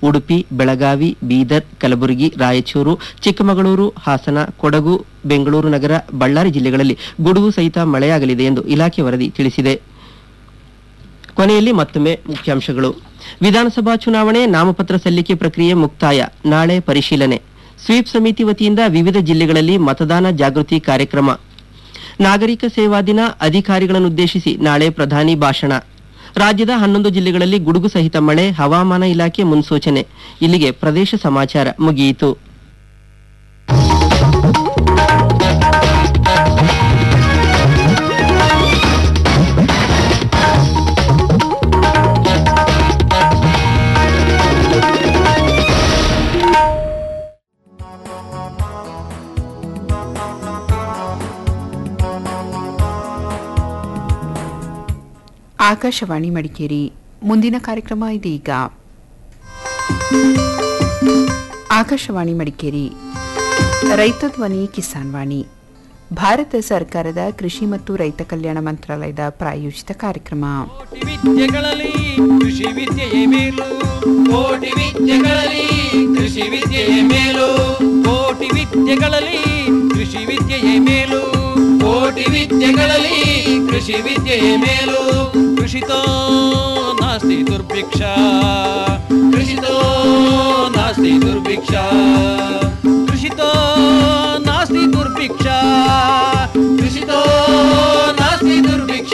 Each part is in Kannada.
ಉಡುಪಿ ಬೆಳಗಾವಿ ಬೀದರ್ ಕಲಬುರಗಿ ರಾಯಚೂರು ಚಿಕ್ಕಮಗಳೂರು ಹಾಸನ ಕೊಡಗು ಬೆಂಗಳೂರು ನಗರ ಬಳ್ಳಾರಿ ಜಿಲ್ಲೆಗಳಲ್ಲಿ ಗುಡುಗು ಸಹಿತ ಮಳೆಯಾಗಲಿದೆ ಎಂದು ಇಲಾಖೆ ವರದಿ ತಿಳಿಸಿದೆ ಕೊನೆಯಲ್ಲಿ ಮತ್ತೊಮ್ಮೆ ಮುಖ್ಯಾಂಶಗಳು ವಿಧಾನಸಭಾ ಚುನಾವಣೆ ನಾಮಪತ್ರ ಸಲ್ಲಿಕೆ ಪ್ರಕ್ರಿಯೆ ಮುಕ್ತಾಯ ನಾಳೆ ಪರಿಶೀಲನೆ ಸ್ವೀಪ್ ಸಮಿತಿ ವತಿಯಿಂದ ವಿವಿಧ ಜಿಲ್ಲೆಗಳಲ್ಲಿ ಮತದಾನ ಜಾಗೃತಿ ಕಾರ್ಯಕ್ರಮ ನಾಗರಿಕ ಸೇವಾ ದಿನ ಅಧಿಕಾರಿಗಳನ್ನುದ್ದೇಶಿಸಿ ನಾಳೆ ಪ್ರಧಾನಿ ಭಾಷಣ ರಾಜ್ಯದ ಹನ್ನೊಂದು ಜಿಲ್ಲೆಗಳಲ್ಲಿ ಗುಡುಗು ಸಹಿತ ಮಳೆ ಹವಾಮಾನ ಇಲಾಖೆ ಮುನ್ಸೂಚನೆ ಇಲ್ಲಿಗೆ ಪ್ರದೇಶ ಸಮಾಚಾರ ಮುಗಿಯಿತು ಆಕಾಶವಾಣಿ ಮಡಿಕೇರಿ ಮುಂದಿನ ಕಾರ್ಯಕ್ರಮ ಇದೀಗ ಆಕಾಶವಾಣಿ ಮಡಿಕೇರಿ ರೈತ ಧ್ವನಿ ಕಿಸಾನ್ ವಾಣಿ ಭಾರತ ಸರ್ಕಾರದ ಕೃಷಿ ಮತ್ತು ರೈತ ಕಲ್ಯಾಣ ಮಂತ್ರಾಲಯದ ಪ್ರಾಯೋಜಿತ ಕಾರ್ಯಕ್ರಮ ಕೋಟಿ ವಿದ್ಯೆಗಳಲ್ಲಿ ಕೃಷಿ ವಿದ್ಯೆಯೇ ಮೇಲು ಕೋಟಿ ವಿದ್ಯೆಗಳಲ್ಲಿ ಕೃಷಿ ವಿದ್ಯೆಯೇ ಮೇಲು ಕೋಟಿ ವಿದ್ಯೆಗಳಲ್ಲಿ ಕೃಷಿ ವಿದ್ಯೆಯೇ ಮೇಲು ಕೋಟಿ ವಿದ್ಯೆಗಳಲ್ಲಿ ಕೃಷಿ ವಿದ್ಯೆಯೇ ಮೇಲು ಕೃಷಿತೋ ನಾಸ್ತಿ ದುರ್ಭಿಕ್ಷ ಕೃಷಿತೋ ನಾಸ್ತಿ ದುರ್ಭಿಕ್ಷ ಕೃಷಿತೋ ನಾಸ್ತಿ ದುರ್ಭಿಕ್ಷ ಕೃಷಿತೋ ನಾಸ್ತಿ ದುರ್ಭಿಕ್ಷ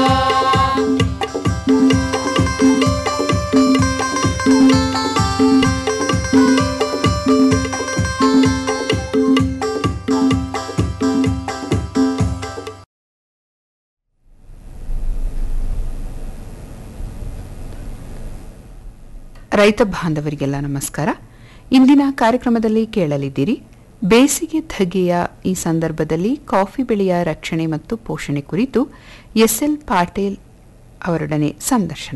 ರೈತ ಬಾಂಧವರಿಗೆಲ್ಲ ನಮಸ್ಕಾರ ಇಂದಿನ ಕಾರ್ಯಕ್ರಮದಲ್ಲಿ ಕೇಳಲಿದ್ದೀರಿ ಬೇಸಿಗೆ ಧಗೆಯ ಈ ಸಂದರ್ಭದಲ್ಲಿ ಕಾಫಿ ಬೆಳೆಯ ರಕ್ಷಣೆ ಮತ್ತು ಪೋಷಣೆ ಕುರಿತು ಎಸ್ಎಲ್ ಪಾಟೀಲ್ ಅವರೊಡನೆ ಸಂದರ್ಶನ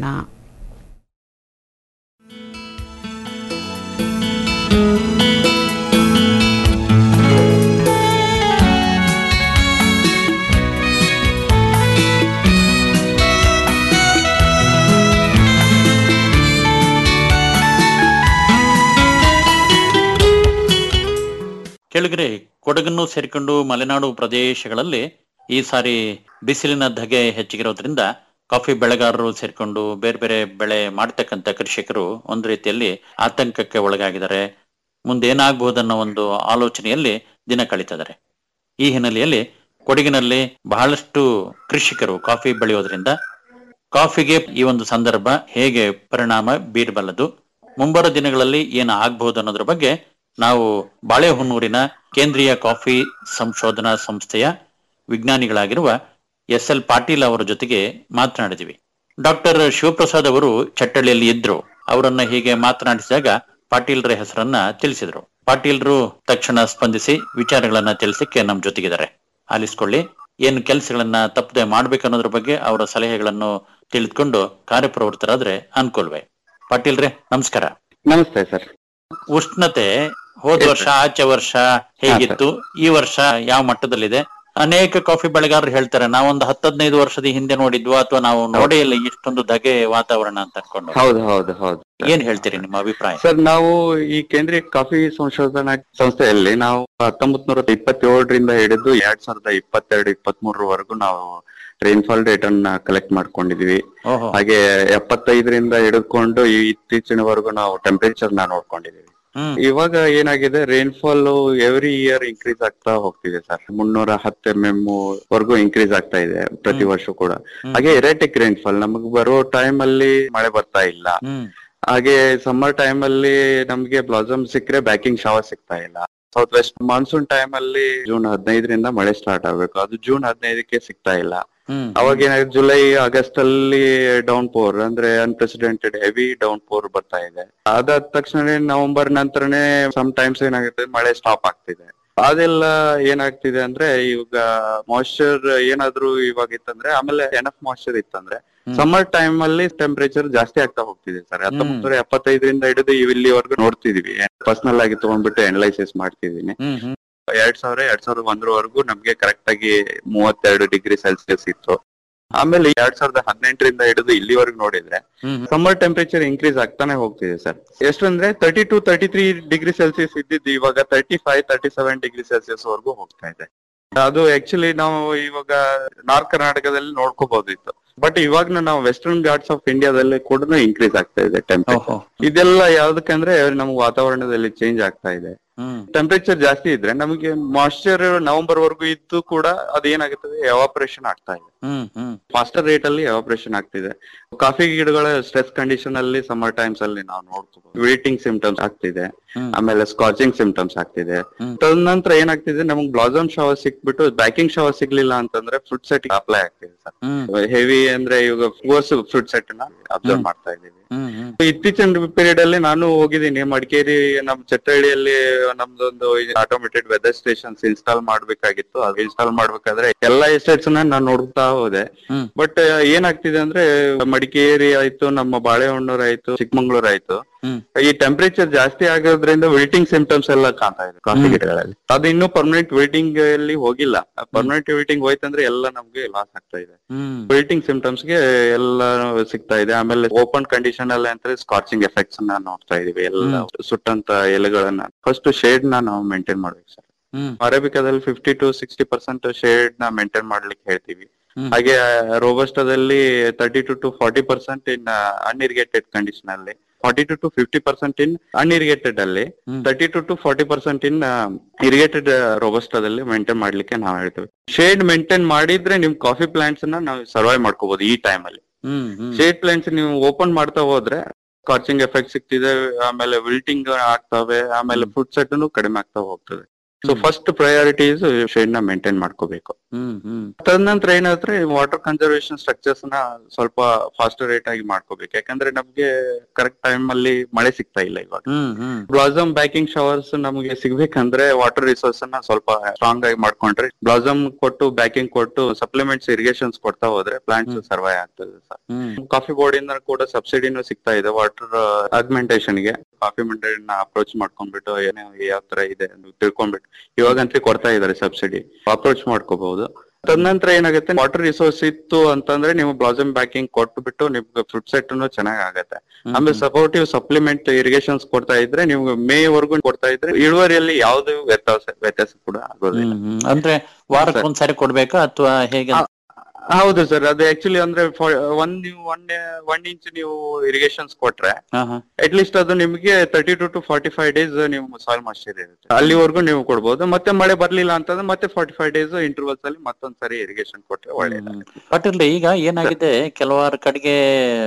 ಕೆಳಗರೆ ಕೊಡಗನ್ನು ಸೇರಿಕೊಂಡು ಮಲೆನಾಡು ಪ್ರದೇಶಗಳಲ್ಲಿ ಈ ಸಾರಿ ಬಿಸಿಲಿನ ಧಗೆ ಹೆಚ್ಚಿಗಿರೋದ್ರಿಂದ ಕಾಫಿ ಬೆಳೆಗಾರರು ಸೇರ್ಕೊಂಡು ಬೇರೆ ಬೇರೆ ಬೆಳೆ ಮಾಡ್ತಕ್ಕಂಥ ಕೃಷಿಕರು ಒಂದು ರೀತಿಯಲ್ಲಿ ಆತಂಕಕ್ಕೆ ಒಳಗಾಗಿದ್ದಾರೆ ಮುಂದೇನಾಗಬಹುದನ್ನೋ ಒಂದು ಆಲೋಚನೆಯಲ್ಲಿ ದಿನ ಕಳೀತಿದ್ದಾರೆ ಈ ಹಿನ್ನೆಲೆಯಲ್ಲಿ ಕೊಡಗಿನಲ್ಲಿ ಬಹಳಷ್ಟು ಕೃಷಿಕರು ಕಾಫಿ ಬೆಳೆಯೋದ್ರಿಂದ ಕಾಫಿಗೆ ಈ ಒಂದು ಸಂದರ್ಭ ಹೇಗೆ ಪರಿಣಾಮ ಬೀರಬಲ್ಲದು ಮುಂಬರುವ ದಿನಗಳಲ್ಲಿ ಏನು ಆಗ್ಬಹುದು ಅನ್ನೋದ್ರ ಬಗ್ಗೆ ನಾವು ಬಾಳೆಹೊನ್ನೂರಿನ ಕೇಂದ್ರೀಯ ಕಾಫಿ ಸಂಶೋಧನಾ ಸಂಸ್ಥೆಯ ವಿಜ್ಞಾನಿಗಳಾಗಿರುವ ಎಸ್ ಎಲ್ ಪಾಟೀಲ್ ಅವರ ಜೊತೆಗೆ ಮಾತನಾಡಿದಿವಿ ಡಾಕ್ಟರ್ ಶಿವಪ್ರಸಾದ್ ಅವರು ಚಟ್ಟಳ್ಳಿಯಲ್ಲಿ ಇದ್ರು ಅವರನ್ನ ಹೀಗೆ ಮಾತನಾಡಿಸಿದಾಗ ಪಾಟೀಲ್ರ ಹೆಸರನ್ನ ತಿಳಿಸಿದ್ರು ಪಾಟೀಲ್ರು ತಕ್ಷಣ ಸ್ಪಂದಿಸಿ ವಿಚಾರಗಳನ್ನ ತಿಳಿಸಕ್ಕೆ ನಮ್ ಜೊತೆಗಿದ್ದಾರೆ ಆಲಿಸ್ಕೊಳ್ಳಿ ಏನು ಕೆಲಸಗಳನ್ನ ತಪ್ಪದೆ ಮಾಡ್ಬೇಕನ್ನೋದ್ರ ಬಗ್ಗೆ ಅವರ ಸಲಹೆಗಳನ್ನು ತಿಳಿದುಕೊಂಡು ಕಾರ್ಯಪ್ರವೃತ್ತರಾದ್ರೆ ಅನ್ಕೊಳ್ವೆ ಪಾಟೀಲ್ರೆ ನಮಸ್ಕಾರ ನಮಸ್ತೆ ಸರ್ ಉಷ್ಣತೆ ಹೋದ Yes, ವರ್ಷ ಆಚೆ ವರ್ಷ ಹೇಗಿತ್ತು ಈ ವರ್ಷ ಯಾವ ಮಟ್ಟದಲ್ಲಿದೆ ಅನೇಕ ಕಾಫಿ ಬೆಳೆಗಾರರು ಹೇಳ್ತಾರೆ ನಾವೊಂದು ಹತ್ತದೈದು ವರ್ಷದ ಹಿಂದೆ ನೋಡಿದ್ವು ಅಥವಾ ನಾವು ನೋಡೇ ಇಲ್ಲ ಇಷ್ಟೊಂದು ಧಗೆ ವಾತಾವರಣ ಅಂತ ಅನ್ಕೊಂಡು ಹೌದು ಹೌದು ಹೌದು ಏನ್ ಹೇಳ್ತೀರಿ ನಿಮ್ಮ ಅಭಿಪ್ರಾಯ ಸರ್ ನಾವು ಈ ಕೇಂದ್ರೀಯ ಕಾಫಿ ಸಂಶೋಧನಾ ಸಂಸ್ಥೆಯಲ್ಲಿ ನಾವು ಹತ್ತೊಂಬತ್ ನೂರ ಇಪ್ಪತ್ತೇಳರಿಂದ ಹಿಡಿದು ಎರಡ್ ಸಾವಿರದ ಇಪ್ಪತ್ತೆರಡು ಇಪ್ಪತ್ತ್ ಮೂರರವರೆಗೂ ನಾವು ರೈನ್ಫಾಲ್ ಡೇಟ್ ಅನ್ನ ಕಲೆಕ್ಟ್ ಮಾಡ್ಕೊಂಡಿದೀವಿ ಓಹೋ ಹಾಗೆ ಎಪ್ಪತ್ತೈದರಿಂದ ಹಿಡಿದುಕೊಂಡು ಈ ಇತ್ತೀಚಿನವರೆಗೂ ನಾವು ಟೆಂಪರೇಚರ್ ನ ನೋಡ್ಕೊಂಡಿದೀವಿ ಹ್ಮ್ ಇವಾಗ ಏನಾಗಿದೆ ರೈನ್ಫಾಲ್ ಎವ್ರಿ ಇಯರ್ ಇನ್ಕ್ರೀಸ್ ಆಗ್ತಾ ಹೋಗ್ತಿದೆ ಸರ್ ಮುನ್ನೂರ ಹತ್ತು ಎಂ ಎಂ ವರ್ಗೂ ಇನ್ಕ್ರೀಸ್ ಆಗ್ತಾ ಇದೆ ಪ್ರತಿ ಹ್ಮ್. ವರ್ಷ ಕೂಡ ಹ್ಮ್. ಹಾಗೆ ಎರೆಟಿಕ್ ರೈನ್ಫಾಲ್ ನಮಗ್ ಬರೋ ಟೈಮ್ ಅಲ್ಲಿ ಮಳೆ ಬರ್ತಾ ಇಲ್ಲ ಹ್ಮ್ ಹಾಗೆ ಸಮ್ಮರ್ ಟೈಮ್ ಅಲ್ಲಿ ನಮ್ಗೆ ಬ್ಲಾಸಮ್ ಸಿಕ್ಕರೆ ಬ್ಯಾಕಿಂಗ್ ಶವರ್ ಸಿಗ್ತಾ ಇಲ್ಲ ಸೌತ್ ವೆಸ್ಟ್ ಮಾನ್ಸೂನ್ ಟೈಮ್ ಅಲ್ಲಿ ಜೂನ್ ಹದಿನೈದರಿಂದ ಮಳೆ ಸ್ಟಾರ್ಟ್ ಆಗ್ಬೇಕು ಅದು ಜೂನ್ ಹದಿನೈದಕ್ಕೆ ಸಿಗ್ತಾ ಇಲ್ಲ ಹ್ಮ್ ಅವಾಗ ಏನಾಗುತ್ತೆ ಜುಲೈ ಆಗಸ್ಟ್ ಅಲ್ಲಿ ಡೌನ್ ಪೋರ್ ಅಂದ್ರೆ ಅನ್ಪ್ರೆಸಿಡೆಂಟೆಡ್ ಹೆವಿ ಡೌನ್ ಪೋರ್ ಬರ್ತಾ ಇದೆ ಅದಾದ ತಕ್ಷಣ ನವೆಂಬರ್ ನಂತರನೇ ಸಮ್ ಟೈಮ್ಸ್ ಏನಾಗುತ್ತೆ ಮಳೆ ಸ್ಟಾಪ್ ಆಗ್ತಿದೆ ಅದೆಲ್ಲ ಏನಾಗ್ತಿದೆ ಅಂದ್ರೆ ಇವಾಗ ಮಾಯ್ಶ್ಚರ್ ಏನಾದ್ರೂ ಇವಾಗ ಇತ್ತಂದ್ರೆ ಆಮೇಲೆ ಎನಫ್ ಮಾಯ್ಶ್ಚರ್ ಇತ್ತಂದ್ರೆ ಹ್ಮ್. ಸಮ್ಮರ್ ಟೈಮ್ ಅಲ್ಲಿ ಟೆಂಪರೇಚರ್ ಜಾಸ್ತಿ ಆಗ್ತಾ ಹೋಗ್ತಿದೆ ಸರ್ ಹತ್ತೊಂಬತ್ತು ನೂರ ಎಪ್ಪತ್ತೈದರಿಂದ ಹಿಡಿದು ಇಲ್ಲಿವರೆಗೂ ನೋಡ್ತಿದೀವಿ ಪರ್ಸನಲ್ ಆಗಿ ತಗೊಂಡ್ಬಿಟ್ಟು ಅನಲೈಸಿಸ್ ಮಾಡ್ತಿದೀನಿ ಹ್ಮ್ ಹ್ಮ್ ಎರಡ್ ಸಾವಿರ ಎರಡ್ ಸಾವಿರದ ಒಂದರವರೆಗೂ ನಮ್ಗೆ ಕರೆಕ್ಟ್ ಆಗಿ ಮೂವತ್ತೆರಡು ಡಿಗ್ರಿ ಸೆಲ್ಸಿಯಸ್ ಇತ್ತು ಆಮೇಲೆ ಎರಡ್ ಸಾವಿರದ ಹದಿನೆಂಟರಿಂದ ಹಿಡಿದು ಇಲ್ಲಿವರೆಗೂ ನೋಡಿದ್ರೆ ಹ್ಮ್ ಸಮ್ಮರ್ ಟೆಂಪರೇಚರ್ ಇನ್ಕ್ರೀಸ್ ಆಗ್ತಾನೆ ಹೋಗ್ತಿದೆ ಸರ್ ಎಷ್ಟಂದ್ರೆ thirty two thirty three degree celsius ಇದ್ದಿದ್ದು ಇವಾಗ thirty five thirty seven degree celsius ವರೆಗೂ ಹೋಗ್ತಾ ಇದೆ ಅದು ಆಕ್ಚುಲಿ ನಾವು ಇವಾಗ ನಾರ್ತ್ ಕರ್ನಾಟಕದಲ್ಲಿ ನೋಡ್ಕೋಬಹುದಿತ್ತು ಬಟ್ ಇವಾಗ ನಾವು ವೆಸ್ಟರ್ನ್ ಘಾಟ್ಸ್ ಆಫ್ ಇಂಡಿಯಾದಲ್ಲಿ ಕೂಡ ಇನ್ಕ್ರೀಸ್ ಆಗ್ತಾ ಇದೆ ಟೆಂಪರೇಚರ್ ಓಹೋ. ಇದೆಲ್ಲ ಯಾವ್ದಕ್ಕಂದ್ರೆ ನಮ್ಗೆ ವಾತಾವರಣದಲ್ಲಿ ಚೇಂಜ್ ಆಗ್ತಾ ಇದೆ ಹ್ಮ್ ಟೆಂಪರೇಚರ್ ಜಾಸ್ತಿ ಇದ್ರೆ ನಮಗೆ ಮಾಯ್ಶ್ಚರ್ ನವೆಂಬರ್ ವರೆಗೂ ಇದ್ದು ಕೂಡ ಅದೇನಾಗುತ್ತದೆ ಎವಾಪರೇಷನ್ ಆಗ್ತಾ ಇದೆ ಹ್ಮ್ ಹ್ಮ್ ಫಾಸ್ಟರ್ ರೇಟ್ ಅಲ್ಲಿ ಎವಾಪರೇಷನ್ ಆಗ್ತಿದೆ ಕಾಫಿ ಗಿಡಗಳ ಸ್ಟ್ರೆಸ್ ಕಂಡೀಷನ್ ಅಲ್ಲಿ ಸಮ್ಮರ್ ಟೈಮ್ಸ್ ಅಲ್ಲಿ ನಾವು ನೋಡ್ಕೋಬಹುದು ವಿಟಿಂಗ್ ಸಿಂಪ್ಟಮ್ಸ್ ಆಗ್ತಿದೆ ಹ್ಮ್. ಆಮೇಲೆ ಸ್ಕಾಚಿಂಗ್ ಸಿಂಪ್ಟಮ್ಸ್ ಆಗ್ತಿದೆ ಹ್ಮ್. ತದನಂತರ ಏನಾಗ್ತಿದೆ ನಮ್ಗೆ ಬ್ಲಾಸಮ್ ಶವರ್ ಸಿಕ್ಬಿಟ್ಟು ಬ್ಯಾಕಿಂಗ್ ಶವರ್ ಸಿಗ್ಲಿಲ್ಲ ಅಂತಂದ್ರೆ ಫ್ರೂಟ್ ಸೆಟ್ ಅಪ್ಲೈ ಆಗ್ತಿದೆ ಸರ್ ಹ್ಮ್ ಹೆವಿ ಅಂದ್ರೆ ಇವಾಗ ಫೋರ್ಸ್ ಫ್ರೂಟ್ ಸೆಟ್ ನ ಅಬ್ಸರ್ವ್ ಮಾಡ್ತಾ ಇದ್ದೀವಿ ಹ್ಮ್ ಹ್ಮ್ ಇತ್ತೀಚಿನ ಪೀರಿಯಡ್ ಅಲ್ಲಿ ನಾನು ಹೋಗಿದ್ದೀನಿ ಮಡಿಕೇರಿ ನಮ್ ಚಟ್ಟಹಳ್ಳಿಯಲ್ಲಿ ನಮ್ದೊಂದು ಆಟೋಮೇಟೆಡ್ ವೆದರ್ ಸ್ಟೇಷನ್ಸ್ ಇನ್ಸ್ಟಾಲ್ ಮಾಡ್ಬೇಕಾಗಿತ್ತು ಅದು ಇನ್ಸ್ಟಾಲ್ ಮಾಡ್ಬೇಕಾದ್ರೆ ಎಲ್ಲಾ ಎಸ್ಟೇಟ್ಸ್ ನ ನಾನು ನೋಡ್ತಾ ಹೋದೆ ಹ್ಮ್. ಬಟ್ ಏನಾಗ್ತಿದೆ ಅಂದ್ರೆ ಮಡಿಕೇರಿ ಆಯ್ತು ನಮ್ಮ ಬಾಳೆಹೊನ್ನೂರ್ ಆಯ್ತು ಚಿಕ್ಕಮಂಗ್ಳೂರ್ ಆಯ್ತು ಹ್ಮ್. ಈ ಟೆಂಪರೇಚರ್ ಜಾಸ್ತಿ ಆಗೋದ್ರಿಂದ ವಿಲ್ಟಿಂಗ್ ಸಿಂಪ್ಟಮ್ಸ್ ಎಲ್ಲ ಕಾಣ್ತಾ ಇದೆ ಕಾಫಿ ಹ್ಮ್. ಗಿಡಗಳಲ್ಲಿ ಅದು ಇನ್ನೂ ಪರ್ಮನೆಂಟ್ ವಿಲ್ಟಿಂಗ್ ಅಲ್ಲಿ ಹೋಗಿಲ್ಲ ಪರ್ಮನೆಂಟ್ ವಿಲ್ಟಿಂಗ್ ಹೋಯ್ತಂದ್ರೆ ಎಲ್ಲ ನಮ್ಗೆ ಲಾಸ್ ಆಗ್ತಾ ಇದೆ ಹ್ಮ್ ವಿಲ್ಟಿಂಗ್ ಸಿಂಪ್ಟಮ್ಸ್ ಗೆ ಎಲ್ಲ ಸಿಗ್ತಾ ಇದೆ ಆಮೇಲೆ ಓಪನ್ ಕಂಡೀಷನ್ ಅಲ್ಲಿ ಅಂತ ಸ್ಕಾಚಿಂಗ್ ಎಫೆಕ್ಟ್ಸ್ ನ ನೋಡ್ತಾ ಇದೀವಿ ಎಲ್ಲ ಸುಟ್ಟಂತ ಎಲೆಗಳನ್ನ ಫಸ್ಟ್ ಶೇಡ್ ನ ನಾವು ಮೇಂಟೈನ್ ಮಾಡ್ಬೇಕು ಸರ್ ಹ್ಮ್ ಅರೇಬಿಕಾದಲ್ಲಿ fifty to sixty percent shade ನ ಮೇಂಟೈನ್ ಮಾಡ್ಲಿಕ್ಕೆ ಹೇಳ್ತೀವಿ ಹ್ಮ್. ಹಾಗೆ ರೋಬಸ್ಟಾದಲ್ಲಿ thirty to to forty percent in unirrigated condition ಅಲ್ಲಿ forty to to fifty percent in unirrigated ಅಲ್ಲಿ ಹ್ಮ್. Thirty to to forty percent in irrigated ರೋಬಸ್ಟಾದಲ್ಲಿ ಮೇಂಟೈನ್ ಮಾಡ್ಲಿಕ್ಕೆ ನಾವು ಹೇಳ್ತೀವಿ ಶೇಡ್ ಮೇಂಟೈನ್ ಮಾಡಿದ್ರೆ ನಿಮ್ ಕಾಫಿ ಪ್ಲಾಂಟ್ಸ್ ನ ನಾವು ಸರ್ವೈವ್ ಮಾಡ್ಕೋಬಹುದು ಈ ಟೈಮ್ ಅಲ್ಲಿ ಹ್ಮ್ ಹ್ಮ್ ಶೇಡ್ ಪ್ಲಾಂಟ್ಸ್ ನೀವು ಓಪನ್ ಮಾಡ್ತಾ ಹೋದ್ರೆ ಸ್ಕಾಚಿಂಗ್ ಎಫೆಕ್ಟ್ ಸಿಗ್ತಿದೆ ಆಮೇಲೆ ವಿಲ್ಟಿಂಗ್ ಆಗ್ತವೆ ಆಮೇಲೆ ಫುಡ್ ಸೆಟ್ ಕಡಿಮೆ ಆಗ್ತಾ ಹೋಗ್ತದೆ ಸೊ ಹ್ಮ್. ಫಸ್ಟ್ ಪ್ರಯಾರಿಟೀಸ್ ಶೇಡ್ ನ ಮೇಂಟೈನ್ ಮಾಡ್ಕೋಬೇಕು ಹ್ಮ್ ಹ್ಮ್ ತದನಂತರ ಏನಾದ್ರೆ ವಾಟರ್ ಕನ್ಸರ್ವೇಶನ್ ಸ್ಟ್ರಕ್ಚರ್ಸ್ ನ ಸ್ವಲ್ಪ ಫಾಸ್ಟರ್ ರೇಟ್ ಆಗಿ ಮಾಡ್ಕೋಬೇಕು ಯಾಕಂದ್ರೆ ನಮ್ಗೆ ಕರೆಕ್ಟ್ ಟೈಮ್ ಅಲ್ಲಿ ಮಳೆ ಸಿಗ್ತಾ ಇಲ್ಲ ಇವಾಗ ಹ್ಮ್ ಹ್ಮ್ ಬ್ಲಾಸಮ್ ಬ್ಯಾಕಿಂಗ್ ಶವರ್ಸ್ ನಮಗೆ ಸಿಗ್ಬೇಕಂದ್ರೆ ವಾಟರ್ ರಿಸೋರ್ಸ್ ನ ಸ್ವಲ್ಪ ಸ್ಟ್ರಾಂಗ್ ಆಗಿ ಮಾಡ್ಕೊಂಡ್ರೆ ಬ್ಲಾಸಮ್ ಕೊಟ್ಟು ಬ್ಯಾಕಿಂಗ್ ಕೊಟ್ಟು ಸಪ್ಲಿಮೆಂಟ್ಸ್ ಇರಿಗೇಷನ್ಸ್ ಕೊಡ್ತಾ ಹೋದ್ರೆ ಪ್ಲಾಂಟ್ಸ್ ಹ್ಮ್. ಸರ್ವೈವ್ ಆಗ್ತದೆ ಸರ್ ಹ್ಮ್ ಕಾಫಿ ಬೋರ್ಡ್ ಇಂದ ಕೂಡ ಸಬ್ಸಿಡಿನೂ ಸಿಗ್ತಾ ಇದೆ ವಾಟರ್ ಆಗ್ಮೆಂಟೇಶನ್ ಗೆ ಕಾಫಿ ಮಂಡಳಿ ನ ಅಪ್ರೋಚ್ ಮಾಡ್ಕೊಂಡ್ಬಿಟ್ಟು ಏನೇ ಯಾವ ತರ ಇದೆ ಅಂತ ತಿಳ್ಕೊಂಡ್ಬಿಟ್ಟು ಇವಾಗಂತೂ ಕೊಡ್ತಾ ಇದಾರೆ ಸಬ್ಸಿಡಿ ಅಪ್ರೋಚ್ ಮಾಡ್ಕೋಬಹುದು ತದನಂತರ ಏನಾಗುತ್ತೆ ವಾಟರ್ ರಿಸೋರ್ಸ್ ಇತ್ತು ಅಂತಂದ್ರೆ ನೀವು ಬ್ಲಾಸಮ್ ಬ್ಯಾಕಿಂಗ್ ಕೊಟ್ಬಿಟ್ಟು ನಿಮ್ಗೆ ಫ್ರೂಟ್ ಸೆಟ್ ಚೆನ್ನಾಗ್ ಆಗತ್ತೆ ಆಮೇಲೆ ಸಪೋರ್ಟಿವ್ ಸಪ್ಲಿಮೆಂಟ್ ಇರಿಗೇಷನ್ಸ್ ಕೊಡ್ತಾ ಇದ್ರೆ ನಿಮ್ಗೆ ಮೇ ವರ್ಗು ಕೊಡ್ತಾ ಇದ್ರೆ ಇಳುವರಿಯಲ್ಲಿ ಯಾವ್ದು ವ್ಯತ್ಯಾಸ ವ್ಯತ್ಯಾಸ ಕೂಡ ಆಗೋದಿಲ್ಲ ಹ್ಮ್ ಹ್ಮ್ ಅಂದ್ರೆ ವಾರಕ್ಕೆ ಒಂದ್ಸರಿ ಕೊಡ್ಬೇಕಾ ಅಥವಾ ಹೇಗೆ ಆ, ಹೌದು ಸರ್ ಅದು ಆಕ್ಚುಲಿ ಅಂದ್ರೆ for- ಒಂದ್ ನೀವು ಒನ್ ಒನ್ ಇಂಚ್ ನೀವು ಇರಿಗೇಷನ್ಸ್ ಕೊಟ್ರೆ ಹಾ ಹಾ ಅಟ್ ಲೀಸ್ಟ್ ಅದು ನಿಮಗೆ thirty to to forty five days ನೀವು ಸಾಯಿಲ್ ಮಾಯ್ಶ್ಚರ್ ಇರುತ್ತೆ ಅಲ್ಲಿವರೆಗೂ ನೀವು ಕೊಡ್ಬೋದು ಮತ್ತೆ ಮಳೆ ಬರ್ಲಿಲ್ಲ ಅಂತಂದ್ರೆ ಮತ್ತೆ ಫಾರ್ಟಿ ಫೈವ್ ಡೇಸ್ ಇಂಟರ್ವಲ್ಸ್ ಅಲ್ಲಿ ಮತ್ತೊಂದ್ಸರಿ ಇರಿಗೇಷನ್ ಕೊಟ್ರೆ ಒಳ್ಳೇದು ಬಟ್ ಇಲ್ಲಿ ಈಗ ಏನಾಗಿದೆ ಕೆಲವಾರು ಕಡೆಗೆ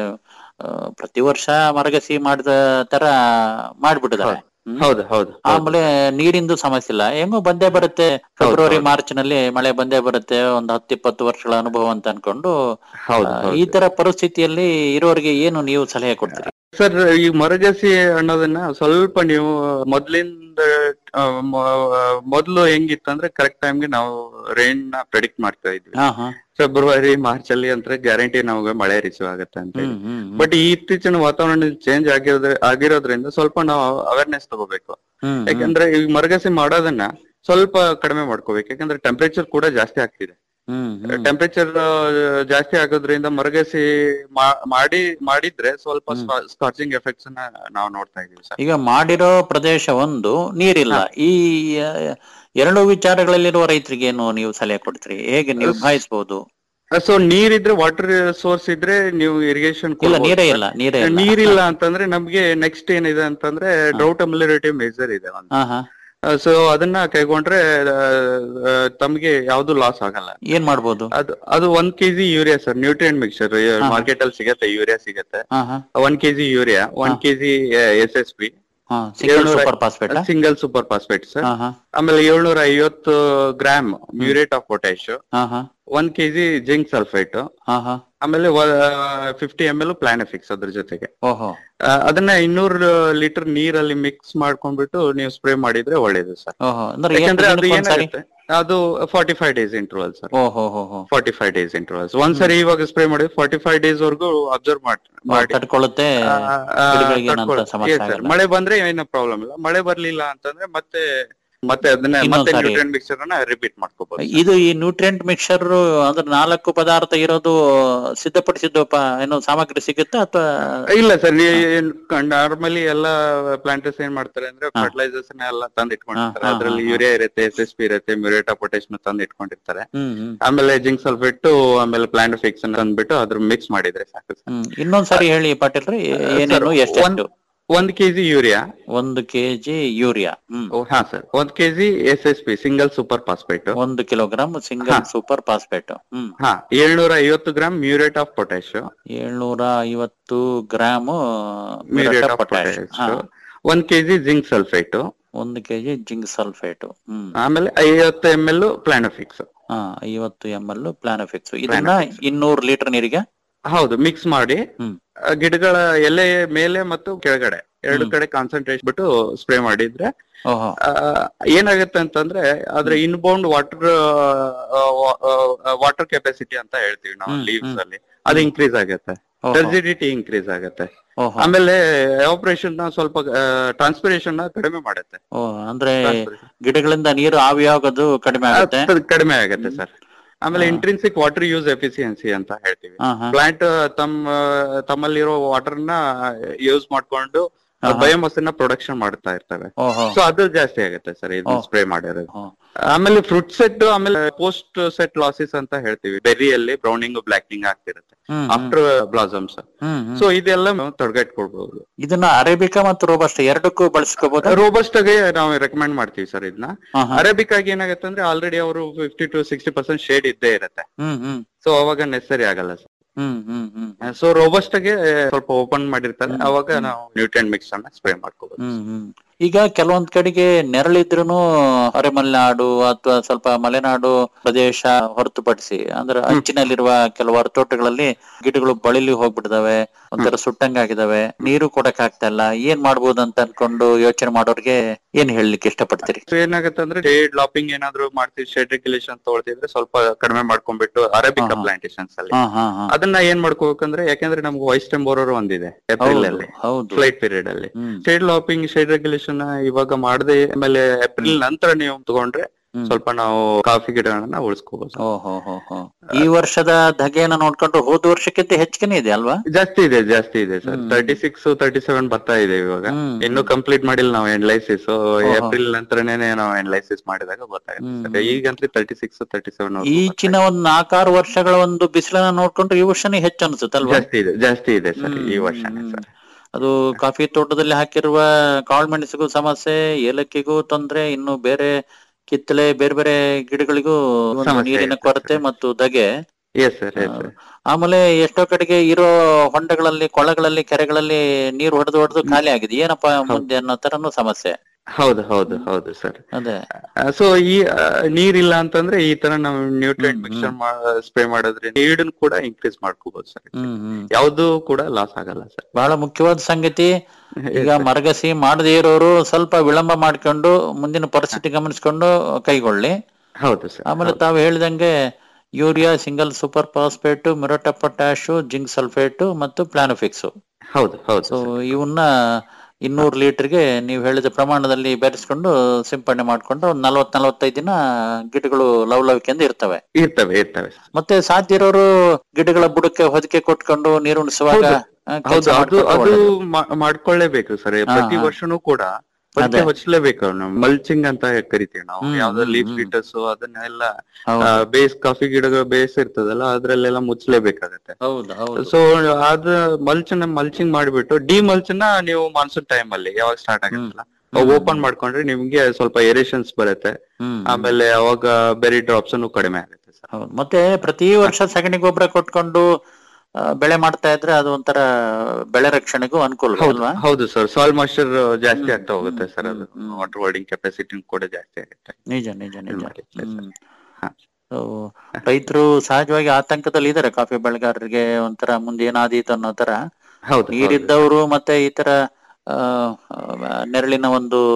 ಆ, ಪ್ರತಿ ವರ್ಷ ಮರಗಸಿ ಮಾಡಿದ ತರ ಮಾಡ್ಬಿಟ್ಟಿದ್ದಾರೆ ಹ್ಮ್. ಹೌದು ಹೌದು ಹೌದು. ಆಮೇಲೆ ನೀರಿಂದು ಸಮಸ್ಯೆ ಇಲ್ಲ ಹೆಂಗೋ ಬಂದೇ ಬರುತ್ತೆ ಫೆಬ್ರವರಿ ಹೌದು. ಮಾರ್ಚ್ ನಲ್ಲಿ ಮಳೆ ಬಂದೇ ಬರುತ್ತೆ ಒಂದು ಹತ್ತು ಇಪ್ಪತ್ತು ವರ್ಷಗಳ ಅನುಭವ ಅಂತ ಅನ್ಕೊಂಡು ಹೌದು ಆ, ಹೌದು. ಈ ತರ ಪರಿಸ್ಥಿತಿಯಲ್ಲಿ ಇರೋರಿಗೆ ಏನು ನೀವು ಸಲಹೆ ಕೊಡ್ತೀರಿ ಸರ್ ಈ ಮರಗಸಿ ಅನ್ನೋದನ್ನ ಸ್ವಲ್ಪ ನೀವು ಮೊದ್ಲಿಂದ ಆ, ಮ- ಮೊದ್ಲು ಹೆಂಗಿತ್ತಂದ್ರೆ ಕರೆಕ್ಟ್ ಟೈಮ್ಗೆ ನಾವು ರೈನ್ ನ ಪ್ರೆಡಿಕ್ಟ್ ಮಾಡ್ತಾ ಇದ್ವಿ ಹಾ ಹಾ ಫೆಬ್ರವರಿ ಮಾರ್ಚ್ ಅಲ್ಲಿ ಅಂತ ಗ್ಯಾರಂಟಿ ನಮಗೆ ಮಳೆ ರಿಸೀವ್ ಆಗುತ್ತೆ ಅಂತ ಹೇಳಿ ಹ್ಮ್ ಹ್ಮ್ ಹ್ಮ್. ಬಟ್ ಈ ಇತ್ತೀಚಿನ ವಾತಾವರಣ ಚೇಂಜ್ ಆಗಿರೋದ್ರ ಆಗಿರೋದ್ರಿಂದ ಸ್ವಲ್ಪ ನಾವು ಅವೇರ್ನೆಸ್ ತಗೋಬೇಕು ಹ್ಮ್ ಹ್ಮ್. ಯಾಕಂದ್ರೆ ಈ ಮರಗಸಿ ಮಾಡೋದನ್ನ ಸ್ವಲ್ಪ ಕಡಿಮೆ ಮಾಡ್ಕೋಬೇಕು ಯಾಕಂದ್ರೆ ಟೆಂಪರೇಚರ್ ಕೂಡ ಜಾಸ್ತಿ ಆಗ್ತಿದೆ ಹ್ಮ್ ಹ್ಮ್. ಟೆಂಪರೇಚರ್ ಜಾಸ್ತಿ ಆಗೋದ್ರಿಂದ ಮರಗಸಿ ಮಾ- ಮಾಡಿ ಮಾಡಿದ್ರೆ ಸ್ವಲ್ಪ ಸ್ಕಾಚಿಂಗ್ ಎಫೆಕ್ಟ್ಸ್ ನ ನಾವು ನೋಡ್ತಾ ಇದೀವಿ ಸರ್ ಈಗ ಮಾಡಿರೋ ಪ್ರದೇಶ ಒಂದು ನೀರಿಲ್ಲ ಈ ಆ, ಎರಡು ವಿಚಾರಗಳಲ್ಲಿರುವ ರೈತರಿಗೆ ಏನು ನೀವು ಸಲಹೆ ಕೊಡ್ತೀರಿ ಹೇಗೆ ನೀವು ನಿಭಾಯಿಸಬಹುದು ಸೊ ನೀರಿದ್ರೆ ವಾಟರ್ ಸೋರ್ಸ್ ಇದ್ರೆ ನೀವು ಇರಿಗೇಷನ್ ಇಲ್ಲ ನೀರೇ ಇಲ್ಲ ನೀರೇ ಇಲ್ಲ ನೀರಿಲ್ಲ ಅಂತಂದ್ರೆ ನಮ್ಗೆ ನೆಕ್ಸ್ಟ್ ಏನಿದೆ ಅಂತಂದ್ರೆ ಡ್ರೌಟ್ ಅಮಿಲರೇಟಿವ್ ಮೆಜರ್ ಇದೆ ಒಂದು ಹಾ ಹಾ ಸೊ ಅದನ್ನ ಕೈಗೊಂಡ್ರೆ ಆ, ಆ, ತಮ್ಗೆ ಯಾವ್ದು ಲಾಸ್ ಆಗಲ್ಲ ಏನ್ ಮಾಡ್ಬೋದು ಅದು ಅದು ಒಂದ್ KG urea sir nutrient mixture market ಅಲ್ಲಿ ಸಿಗತ್ತೆ ಯೂರಿಯಾ ಸಿಗತ್ತೆ ಹಾ ಹಾ one KG urea one KG S S P ಹಾ ಸಿಂಗಲ್ ಏಳ್ನೂರ- super phosphate single super phosphate sir ಹಾ ಹಾ ಆಮೇಲೆ ಏಳ್ನೂರ ಐವತ್ತು ಗ್ರಾಮ್ ಮ್ಯೂರೇಟ್ ಆಫ್ ಪೊಟ್ಯಾಶ್ ಹಾ ಹಾ ಒನ್ ಕೆಜಿ ಜಿಂಕ್ ಸಲ್ಫೇಟ್ ಹಾ ಹಾ ಆಮೇಲೆ ಫಿಫ್ಟಿ ಎಮ್ ಎಲ್ ಪ್ಲಾನಫಿಕ್ಸ್ ಅದ್ರ ಜೊತೆಗೆ ಓಹೋ ಆ, ಅದನ್ನ ಇನ್ನೂರು ಲೀಟರ್ ನೀರಲ್ಲಿ ಮಿಕ್ಸ್ ಮಾಡ್ಕೊಂಡ್ಬಿಟ್ಟು ನೀವು ಸ್ಪ್ರೇ ಮಾಡಿದ್ರೆ ಒಳ್ಳೇದು ಸರ್ ಓಹೋ ಅಂದ್ರೆ ಎಷ್ಟು ಯಾಕಂದ್ರೆ ಅದು ದಿನಕ್ಕೆ ಒಂದ್ಸರಿ ಏನಾಗುತ್ತೆ ಅದು forty five days interval sir ಓಹೋ ಹೋ ಹೋ ಫಾರ್ಟಿ ಫೈವ್ ಡೇಸ್ ಇಂಟರ್ವಲ್ಸ್ ಒಂದ್ಸರಿ ಇವಾಗ ಸ್ಪ್ರೇ ಮಾಡಿದ್ರೆ ಫಾರ್ಟಿ ಫೈವ್ ಡೇಸ್ ವರ್ಗು ಅಬ್ಸರ್ವ್ ಮಾಡಿ ಮಾಡಿ ತಡ್ಕೊಳ್ಳುತ್ತೆ ಆ, ಆ, ಗಿಡಗಳಿಗೆ ಏನಂತ ತಡ್ಕೊಳ್ಳಿ. ಸಮಸ್ಯೆ Yes, sir. ಆಗಲ್ಲ ಮಳೆ ಬಂದ್ರೆ ಏನೋ ಪ್ರಾಬ್ಲಮ್ ಇಲ್ಲ ಮಳೆ ಬರ್ಲಿಲ್ಲ ಅಂತಂದ್ರೆ ಮತ್ತೆ ಮತ್ತೆ ಅದನ್ನ ಇನ್ನೊಂದ್ ಮತ್ತೆ ಸಾರಿ. ನ್ಯೂಟ್ರಿಯನ್ ಮಿಕ್ಸ್ಚರ್ ಅನ್ನ ರಿಪೀಟ್ ಮಾಡ್ಕೋಬಹುದು ಇದು ಈ ನ್ಯೂಟ್ರಿಯೆಂಟ್ ಮಿಕ್ಸರ್ ಅಂದ್ರೆ ನಾಲ್ಕು ಪದಾರ್ಥ ಇರೋದು ಸಿದ್ಧಪಡಿಸಿದ್ದು ಪ- ಏನೋ ಸಾಮಗ್ರಿ ಸಿಗುತ್ತಾ ಅಥವಾ ಇಲ್ಲ ಸರ್ ನಾರ್ಮಲಿ ಎಲ್ಲ ಪ್ಲಾಂಟರ್ಸ್ ಏನ್ ಮಾಡ್ತಾರೆ ಅಂದ್ರೆ ಹಾ. ಫರ್ಟಿಲೈಸರ್ಸ್ ಎಲ್ಲ ತಂದ್ ಇಟ್ಕೊಂಡಿರ್ತಾರೆ ಹಾ, ಹಾ, ಅದ್ರಲ್ಲಿ ಹಾ. ಯೂರಿಯಾ ಇರುತ್ತೆ ಎಸ್ ಎಸ್ ಪಿ ಇರುತ್ತೆ ಮ್ಯೂರೇಟಾ ಪೊಟ್ಯಾಶ್ ತಂದ್ ಇಟ್ಕೊಂಡಿರ್ತಾರೆ ಹ್ಮ್ ಹ್ಮ್ ಆಮೇಲೆ ಜಿಂಕ್ ಸಲ್ಫೇಟ್ ಆಮೇಲೆ ಪ್ಲಾಂಟ್ ಫಿಕ್ಸ್ ತಂದ್ಬಿಟ್ಟು ಅದ್ರ ಮಿಕ್ಸ್ ಮಾಡಿದ್ರೆ ಸಾಕು ಸರ್ ಹ್ಮ್ ಇನ್ನೊಂದ್ಸರಿ ಹೇಳಿ ಪಾಟೀಲ್ರಿ ಏನೇನು ಸರ್, ಎಷ್ಟೆಷ್ಟು ಒಂದ್- ಒಂದ್ ಕೆಜಿ ಯೂರಿಯಾ ಒಂದು ಕೆಜಿ ಯೂರಿಯಾ ಹ್ಮ್ ಹಾ ಸರ್ ಒಂದ್ KG S S P single super phosphate ಒಂದು ಕಿಲೋಗ್ರಾಮ್ ಸಿಂಗಲ್ ಹಾ. ಸೂಪರ್ ಫಾಸ್ಫೇಟ್ ಹ್ಮ್ ಹಾ ಏಳ್ನೂರ ಐವತ್ತು ಗ್ರಾಮ್ ಮ್ಯೂರೇಟ್ ಆಫ್ ಪೊಟ್ಯಾಶ್ ಏಳ್ನೂರ ಐವತ್ತು gram muriate of potash potash ಒಂದ್ ಕೆಜಿ ಜಿಂಕ್ ಸಲ್ಫೇಟ್ ಒಂದು ಕೆಜಿ ಜಿಂಕ್ ಸಲ್ಫೇಟ್ ಹ್ಮ್ ಆಮೇಲೆ ಐವತ್ತು ಎಂ ಎಲ್ ಪ್ಲಾನೋಫಿಕ್ಸ್ ಹಾ ಐವತ್ತು ಎಂ ಎಲ್ ಪ್ಲಾನಫಿಕ್ಸ್ ಇದನ್ನ ಇನ್ನೂರು ಲೀಟರ್ ನೀರಿಗೆ ಹೌದು ಮಿಕ್ಸ್ ಮಾಡಿ ಹ್ಮ್. ಆ, ಗಿಡಗಳ ಎಲೆ ಮೇಲೆ ಮತ್ತು ಕೆಳಗಡೆ ಎರಡು ಹ್ಮ್. ಕಡೆ ಕಾನ್ಸಂಟ್ರೇಟ್ ಬಿಟ್ಟು ಸ್ಪ್ರೇ ಮಾಡಿದ್ರೆ ಓಹೋ ಆ, ಏನಾಗುತ್ತೆ ಅಂತಂದ್ರೆ ಅದ್ರ ಇನ್ಬೌಂಡ್ ವಾಟರ್ ವಾಟರ್ ಕೆಪಾಸಿಟಿ ಅಂತ ಹೇಳ್ತೀವಿ ನಾವು ಹ್ಮ್, ಲೀವ್ಸ್ ಹ್ಮ್. ಅಲ್ಲಿ ಅದು ಇನ್ಕ್ರೀಸ್ ಆಗುತ್ತೆ ಓಹೋ ಟರ್ಜಿಡಿಟಿ ಇನ್ಕ್ರೀಸ್ ಆಗುತ್ತೆ ಓಹೋ ಆಮೇಲೆ ಆಪರೇಷನ್ ಸ್ವಲ್ಪ ಟ್ರಾನ್ಸ್ಪಿರೇಷನ್ ಕಡಿಮೆ ಮಾಡುತ್ತೆ ಓ ಅಂದ್ರೆ Transpiration. ಗಿಡಗಳಿಂದ ನೀರು ಆವಿಯಾಗೋದು ಕಡಿಮೆ ಆಗುತ್ತೆ ಅದು ಕಡಿಮೆ ಆಗುತ್ತೆ ಸರ್ ಆಮೇಲೆ ಇಂಟ್ರಿನ್ಸಿಕ್ ವಾಟರ್ ಯೂಸ್ ಎಫಿಸಿಯನ್ಸಿ ಅಂತ ಹೇಳ್ತೀವಿ ಹಾ ಹಾ ಪ್ಲಾಂಟ್ ತಮ್ಮ ತಮ್ಮಲ್ಲಿರೋ ವಾಟರ್ ನ ಯೂಸ್ ಮಾಡ್ಕೊಂಡು ಆಹಾ. ಬಯೋಮಸ್ ನ ಪ್ರೊಡಕ್ಷನ್ ಮಾಡ್ತಾ ಇರ್ತವೆ ಓಹೋ ಸೊ ಅದು ಜಾಸ್ತಿ ಆಗುತ್ತೆ ಸರ್ ಇದು ಓ. ಸ್ಪ್ರೇ ಮಾಡಿರೋದು ಓ. ಆಮೇಲೆ ಫ್ರೂಟ್ ಸೆಟ್ ಆಮೇಲೆ ಪೋಸ್ಟ್ ಸೆಟ್ ಲಾಸಸ್ ಅಂತ ಹೇಳ್ತೀವಿ ಬೆರಿಯಲ್ಲಿ ಬ್ರೌನಿಂಗ್ ಬ್ಲಾಕ್ನಿಂಗ್ ಆಗ್ತಿರುತ್ತೆ ಹ್ಮ್, ಹ್ಮ್, ಆಫ್ಟರ್ ಬ್ಲಾಸಮ್ಸ್ ಹ್ಮ್, ಹ್ಮ್. ಸೊ ಇದೆಲ್ಲ ತೊಡಗಿಟ್ಕೊಳ್ಬಹುದು ಇದನ್ನ ಅರೇಬಿಕಾ ಮತ್ತು ರೋಬಸ್ಟ್ ಎರಡಕ್ಕೂ ಬಳಸ್ಕೋಬಹುದು ರೋಬಸ್ಟ್ ಆಗಿ ನಾವು ರೆಕಮೆಂಡ್ ಮಾಡ್ತೀವಿ ಸರ್ ಇದನ್ನ ಅರೇಬಿಕ್ ಆಗಿ ಏನಾಗುತ್ತೆ ಅಂದ್ರೆ ಆಲ್ರೆಡಿ ಅವರು fifty to sixty percent shade ಇದ್ದೇ ಇರುತ್ತೆ ಹ್ಮ್ ಹ್ಮ್ ಸೊ ಅವಾಗ ನೆಸರಿ ಆಗಲ್ಲ ಸರ್ ಹ್ಮ್ ಹ್ಮ್ ಹ್ಮ್ ಸೊ ರೋಬಸ್ಟ್ ಗೆ ಸ್ವಲ್ಪ ಓಪನ್ ಮಾಡಿರ್ತಾರೆ ಹ್ಮ್. ಅವಾಗ ನಾವು ನ್ಯೂಟ್ರಿಯನ್ ಮಿಕ್ಸ್ ಅನ್ನ ಸ್ಪ್ರೇ ಮಾಡ್ಕೋಬಹುದು ಹ್ಮ್ ಹ್ಮ್ ಈಗ ಕೆಲವೊಂದ್ ಕಡೆಗೆ ನೆರಳಿದ್ರುನು ಅರೆಮಲೆನಾಡು ಅಥವಾ ಸ್ವಲ್ಪ ಮಲೆನಾಡು ಪ್ರದೇಶ ಹೊರತುಪಡಿಸಿ ಅಂದ್ರೆ ಅಂಚಿನಲ್ಲಿರುವ ಕೆಲವಾರು ತೋಟಗಳಲ್ಲಿ ಗಿಡಗಳು ಬಳಿಲಿ ಹೋಗ್ಬಿಟ್ಟಿದಾವೆ ಒಂಥರ ಸುಟ್ಟಂಗಾಗಿದಾವೆ ನೀರು ಕೊಡಕ್ ಆಗ್ತಾ ಇಲ್ಲ ಏನ್ ಮಾಡ್ಬೋದು ಅಂತ ಅನ್ಕೊಂಡು ಯೋಚನೆ ಮಾಡೋರ್ಗೆ ಏನ್ ಹೇಳಲಿಕ್ಕೆ ಇಷ್ಟಪಡ್ತೀರಿ ಸೊ ಏನಾಗುತ್ತೆ ಅಂದ್ರೆ ಶೇಡ್ ಲಾಪಿಂಗ್ ಏನಾದ್ರು ಮಾಡ್ತೀವಿ ಶೇಡ್ ರೆಗ್ಯುಲೇಷನ್ ತಗೊಳ್ತಿದ್ರೆ ಸ್ವಲ್ಪ ಕಡಿಮೆ ಮಾಡ್ಕೊಂಡ್ಬಿಟ್ಟು ಅರೇಬಿಕಾ ಹಾ, ಹಾ. ಪ್ಲಾಂಟೇಶನ್ಸ್ ಅಲ್ಲಿ ಹಾ ಹಾ ಹಾ ಅದನ್ನ ಏನ್ ಮಾಡ್ಕೋಬೇಕಂದ್ರೆ ಯಾಕಂದ್ರೆ ನಮ್ಗೆ ವಾಯ್ಸ್ ಟೆಂಬೋರರ್ ಒಂದಿದೆ ಏಪ್ರಿಲ್ ಹೌದು ಅಲ್ಲಿ ಹೌದು ಫ್ಲೈಟ್ ಪೀರಿಯಡ್ ಅಲ್ಲಿ ಹ್ಮ್ ಶೇಡ್ ಲಾಪಿಂಗ್ ಶೇಡ್ ರೆಗ್ಯುಲೇಷನ್ ಇವಾಗ ಮಾಡದೆ ಆಮೇಲೆ ಏಪ್ರಿಲ್ ನಂತರ ನೀವು ತಗೊಂಡ್ರೆ ಹ್ಮ್. ಸ್ವಲ್ಪ ನಾವು ಕಾಫಿ ಗಿಡಗಳನ್ನ ಉಳಿಸ್ಕೋಬಹುದು ಓಹೋ ಹೋ ಹೋ ಈ ವರ್ಷದ ಧಗೆಯನ್ನ ನೋಡ್ಕೊಂಡ್ರೆ ಹೋದ ವರ್ಷಕ್ಕಿಂತ ಹೆಚ್ಚಿಗೆನೆ ಇದೆ ಅಲ್ವಾ ಜಾಸ್ತಿ ಇದೆ ಜಾಸ್ತಿ ಇದೆ ಸರ್ ಹ್ಮ್. ತರ್ಟಿ ಸಿಕ್ಸ್ ತರ್ಟಿ ಸೆವೆನ್ ಬರ್ತಾ ಇದೆ ಇವಾಗ ಹ್ಮ್. ಇನ್ನು ಕಂಪ್ಲೀಟ್ ಮಾಡಿಲ್ಲ ನಾವು ಎನ್ಲೈಸಿಸ್ ಏಪ್ರಿಲ್ ನಂತರನೇ ನಾವು ಎನ್ಲೈಸಿಸ್ ಮಾಡಿದಾಗ ಗೊತ್ತಾಗುತ್ತೆ ಹ್ಮ್. ಸರ್ ಈಗಂತೂ ತರ್ಟಿ ಸಿಕ್ಸ್ ತರ್ಟಿ ಸೆವೆನ್ ಈಚಿನ ಒಂದ್ ನಾಲ್ಕಾರು ವರ್ಷಗಳ ಒಂದು ಬಿಸಿಲನ್ನ ನೋಡ್ಕೊಂಡ್ರೆ ಈ ವರ್ಷನೇ ಹೆಚ್ಚು ಅನ್ಸುತ್ತಲ್ವಾ ಜಾಸ್ತಿ ಇದೆ ಜಾಸ್ತಿ ಇದೆ ಸರ್ ಈ ಹ್ಮ್, ವರ್ಷನೇ ಹ್ಮ್. ಸರ್ ಅದು ಕಾಫಿ ತೋಟದಲ್ಲಿ ಹಾಕಿರುವ ಕಾಳುಮೆಣಸಿಗೂ ಸಮಸ್ಯೆ ಏಲಕ್ಕಿಗೂ ತೊಂದ್ರೆ ಇನ್ನು ಬೇರೆ ಕಿತ್ತಳೆ ಬೇರೆ ಬೇರೆ ಗಿಡಗಳಿಗೂ ಒಂದು ಸಮಸ್ಯೆ ನೀರಿನ ಇದೆ. ಕೊರತೆ ಮತ್ತು ದಗೆ ಎಸ್ ಸರ್ ಎಸ್ ಸರ್ ಆಮೇಲೆ ಎಷ್ಟೋ ಕಡೆಗೆ ಇರೋ ಹೊಂಡಗಳಲ್ಲಿ ಕೊಳಗಳಲ್ಲಿ ಕೆರೆಗಳಲ್ಲಿ ನೀರು ಹೊಡೆದು ಹೊಡೆದು ಖಾಲಿ ಆಗಿದೆ ಏನಪ್ಪಾ ಮುಂದೆ ಅನ್ನೋ ತರನು ಸಮಸ್ಯೆ ಹೌದು ಹೌದು ಹೌದು ಸರ್ ಅದೇ ಸೊ ಈ ಆ, ನೀರಿಲ್ಲ ಅಂತಂದ್ರೆ ಈ ತರ ನಾವು ನ್ಯೂಟ್ರಿಯೆಂಟ್ ಹ್ಮ್, ಮಿಕ್ಸರ್ ಸ್ಪ್ರೇ ಮಾಡೋದ್ರಿಂದ ಈಡನ್ ಕೂಡ ಇನ್ಕ್ರೀಸ್ ಮಾಡ್ಕೋಬಹುದು ಸರ್ ಹ್ಮ್ ಹ್ಮ್ ಯಾವ್ದು ಕೂಡ ಲಾಸ್ ಆಗಲ್ಲ ಸರ್ ಬಹಳ ಮುಖ್ಯವಾದ ಸಂಗತಿ ಈಗ ಮರಗಸಿ ಮಾಡದೇ ಇರೋರು ಸ್ವಲ್ಪ ವಿಳಂಬ ಮಾಡ್ಕೊಂಡು ಮುಂದಿನ ಪರಿಸ್ಥಿತಿ ಗಮನಿಸ್ಕೊಂಡು ಕೈಗೊಳ್ಳಿ ಹೌದು ಸರ್ ಆಮೇಲೆ ತಾವು ಹೇಳಿದಂಗೆ urea single super phosphate muriate potash zinc sulphate ಮತ್ತು ಪ್ಲಾನೋಫಿಕ್ಸ್ ಹೌದು ಹೌದು ಸೊ sir. ಇವನ್ನ ಇನ್ನೂರು ಲೀಟರ್ಗೆ ನೀವು ಹೇಳಿದ ಪ್ರಮಾಣದಲ್ಲಿ ಬೆರೆಸ್ಕೊಂಡು ಸಿಂಪಡಣೆ ಮಾಡ್ಕೊಂಡು ಒಂದ್ ನಲವತ್ ನಲವತ್ತೈದು ದಿನ ಗಿಡಗಳು ಲವಲವಿಕೆಯಿಂದ ಇರ್ತವೆ ಇರ್ತವೆ ಇರ್ತವೆ sir. ಮತ್ತೆ ಸಾಧ್ಯ ಇರೋರು ಗಿಡಗಳ ಬುಡಕ್ಕೆ ಹೊದಿಕೆ ಕೊಟ್ಕೊಂಡು ನೀರು ಉಣಿಸುವಾಗ ಹೌದು. ಆ, ಕೆಲ್ಸ ಹೌದು ಅದು ಮಾಡ್ಕೊಂಡ್ರೆ ಅದು ಒಳ್ಳೇದು. ಮಾ- ಮಾಡ್ಕೊಳ್ಳೇಬೇಕು ಸರ್ ಹಾ, ಪ್ರತಿ ಹಾ. ವರ್ಷನೂ ಕೂಡ ಅದಕ್ಕೆ ಅದೇ. ಹೊಚ್ಚಲೇಬೇಕು ನಾವು ಮಲ್ಚಿಂಗ್ ಅಂತ ಕರಿತೀವಿ ನಾವು ಹ್ಮ್, ಯಾವ್ದೋ ಹ್ಮ್, ಲೀಫ್ ಹ್ಮ್. ಫಿಟರ್ಸ್ ಅದನ್ನೆಲ್ಲ ಹೌದು ಬೇಸ್ ಕಾಫಿ ಗಿಡಗಳು ಬೇಸ್ ಇರ್ತದಲ್ಲ ಅದ್ರಲ್ಲೆಲ್ಲ ಮುಚ್ಚಲೇಬೇಕಾಗತ್ತೆ ಹೌದು ಹೌದು ಸೊ ಅದ ಮಲ್ಚನ್ನ ಮಲ್ಚಿಂಗ್ ಮಾಡಿಬಿಟ್ಟು ಡಿ ಮಲ್ಚನ್ನ ನೀವು ಮಾನ್ಸೂನ್ ಟೈಮ್ ಅಲ್ಲಿ ಯಾವಾಗ ಸ್ಟಾರ್ಟ್ ಆಗುತ್ತಲ್ಲ ಹ್ಮ್. ಓಪನ್ ಮಾಡ್ಕೊಂಡ್ರೆ ನಿಮ್ಗೆ ಸ್ವಲ್ಪ ಏರೇಷನ್ಸ್ ಬರುತ್ತೆ ಹ್ಮ್ ಆಮೇಲೆ ಅವಾಗ ಬೆರಿ ಡ್ರಾಪ್ಸ್ ಕಡಿಮೆ ಆಗುತ್ತೆ ಸರ್ ಹೌದು ಮತ್ತೆ ಪ್ರತಿ ವರ್ಷ ಸಗಣಿ ಗೊಬ್ಬರ ಕೊಟ್ಕೊಂಡು ಆ, ಬೆಳೆ ಮಾಡ್ತಾ ಇದ್ರೆ ಅದು ಒಂಥರ ಬೆಳೆ ರಕ್ಷಣೆಗೂ ಅನುಕೂಲ ಹೌದು ಅಲ್ವಾ ಹೌದು ಸರ್ ಸಾಲ್ ಮಾಸ್ಟರ್ ಜಾಸ್ತಿ ಹ್ಮ್, ಆಗ್ತಾ ಹೋಗುತ್ತೆ ಹ್ಮ್, ಸರ್ ಅದು ಹ್ಮ್. ವಾಟರ್ ಹೋಲ್ಡಿಂಗ್ ಕೆಪಾಸಿಟಿ ಕೂಡ ಜಾಸ್ತಿ ಆಗುತ್ತೆ ನಿಜ ನಿಜ ನಿಜ ಮಾಡಿ, ಸರಿ, ಹ್ಮ್ ಹಾ. So, ರೈತರು ಸಹಜವಾಗಿ ಆತಂಕದಲ್ಲಿ ಇದಾರೆ ಕಾಫಿ ಬೆಳೆಗಾರರಿಗೆ ಒಂಥರ ಮುಂದೆ ಏನಾದೀತು ಅನ್ನೋ ತರ ಹೌದು ಹೌದು ನೀರಿದ್ದವರು ಮತ್ತೆ ಈ ತರ ಆ, ಆ, ನೆರಳಿನ ಒಂದು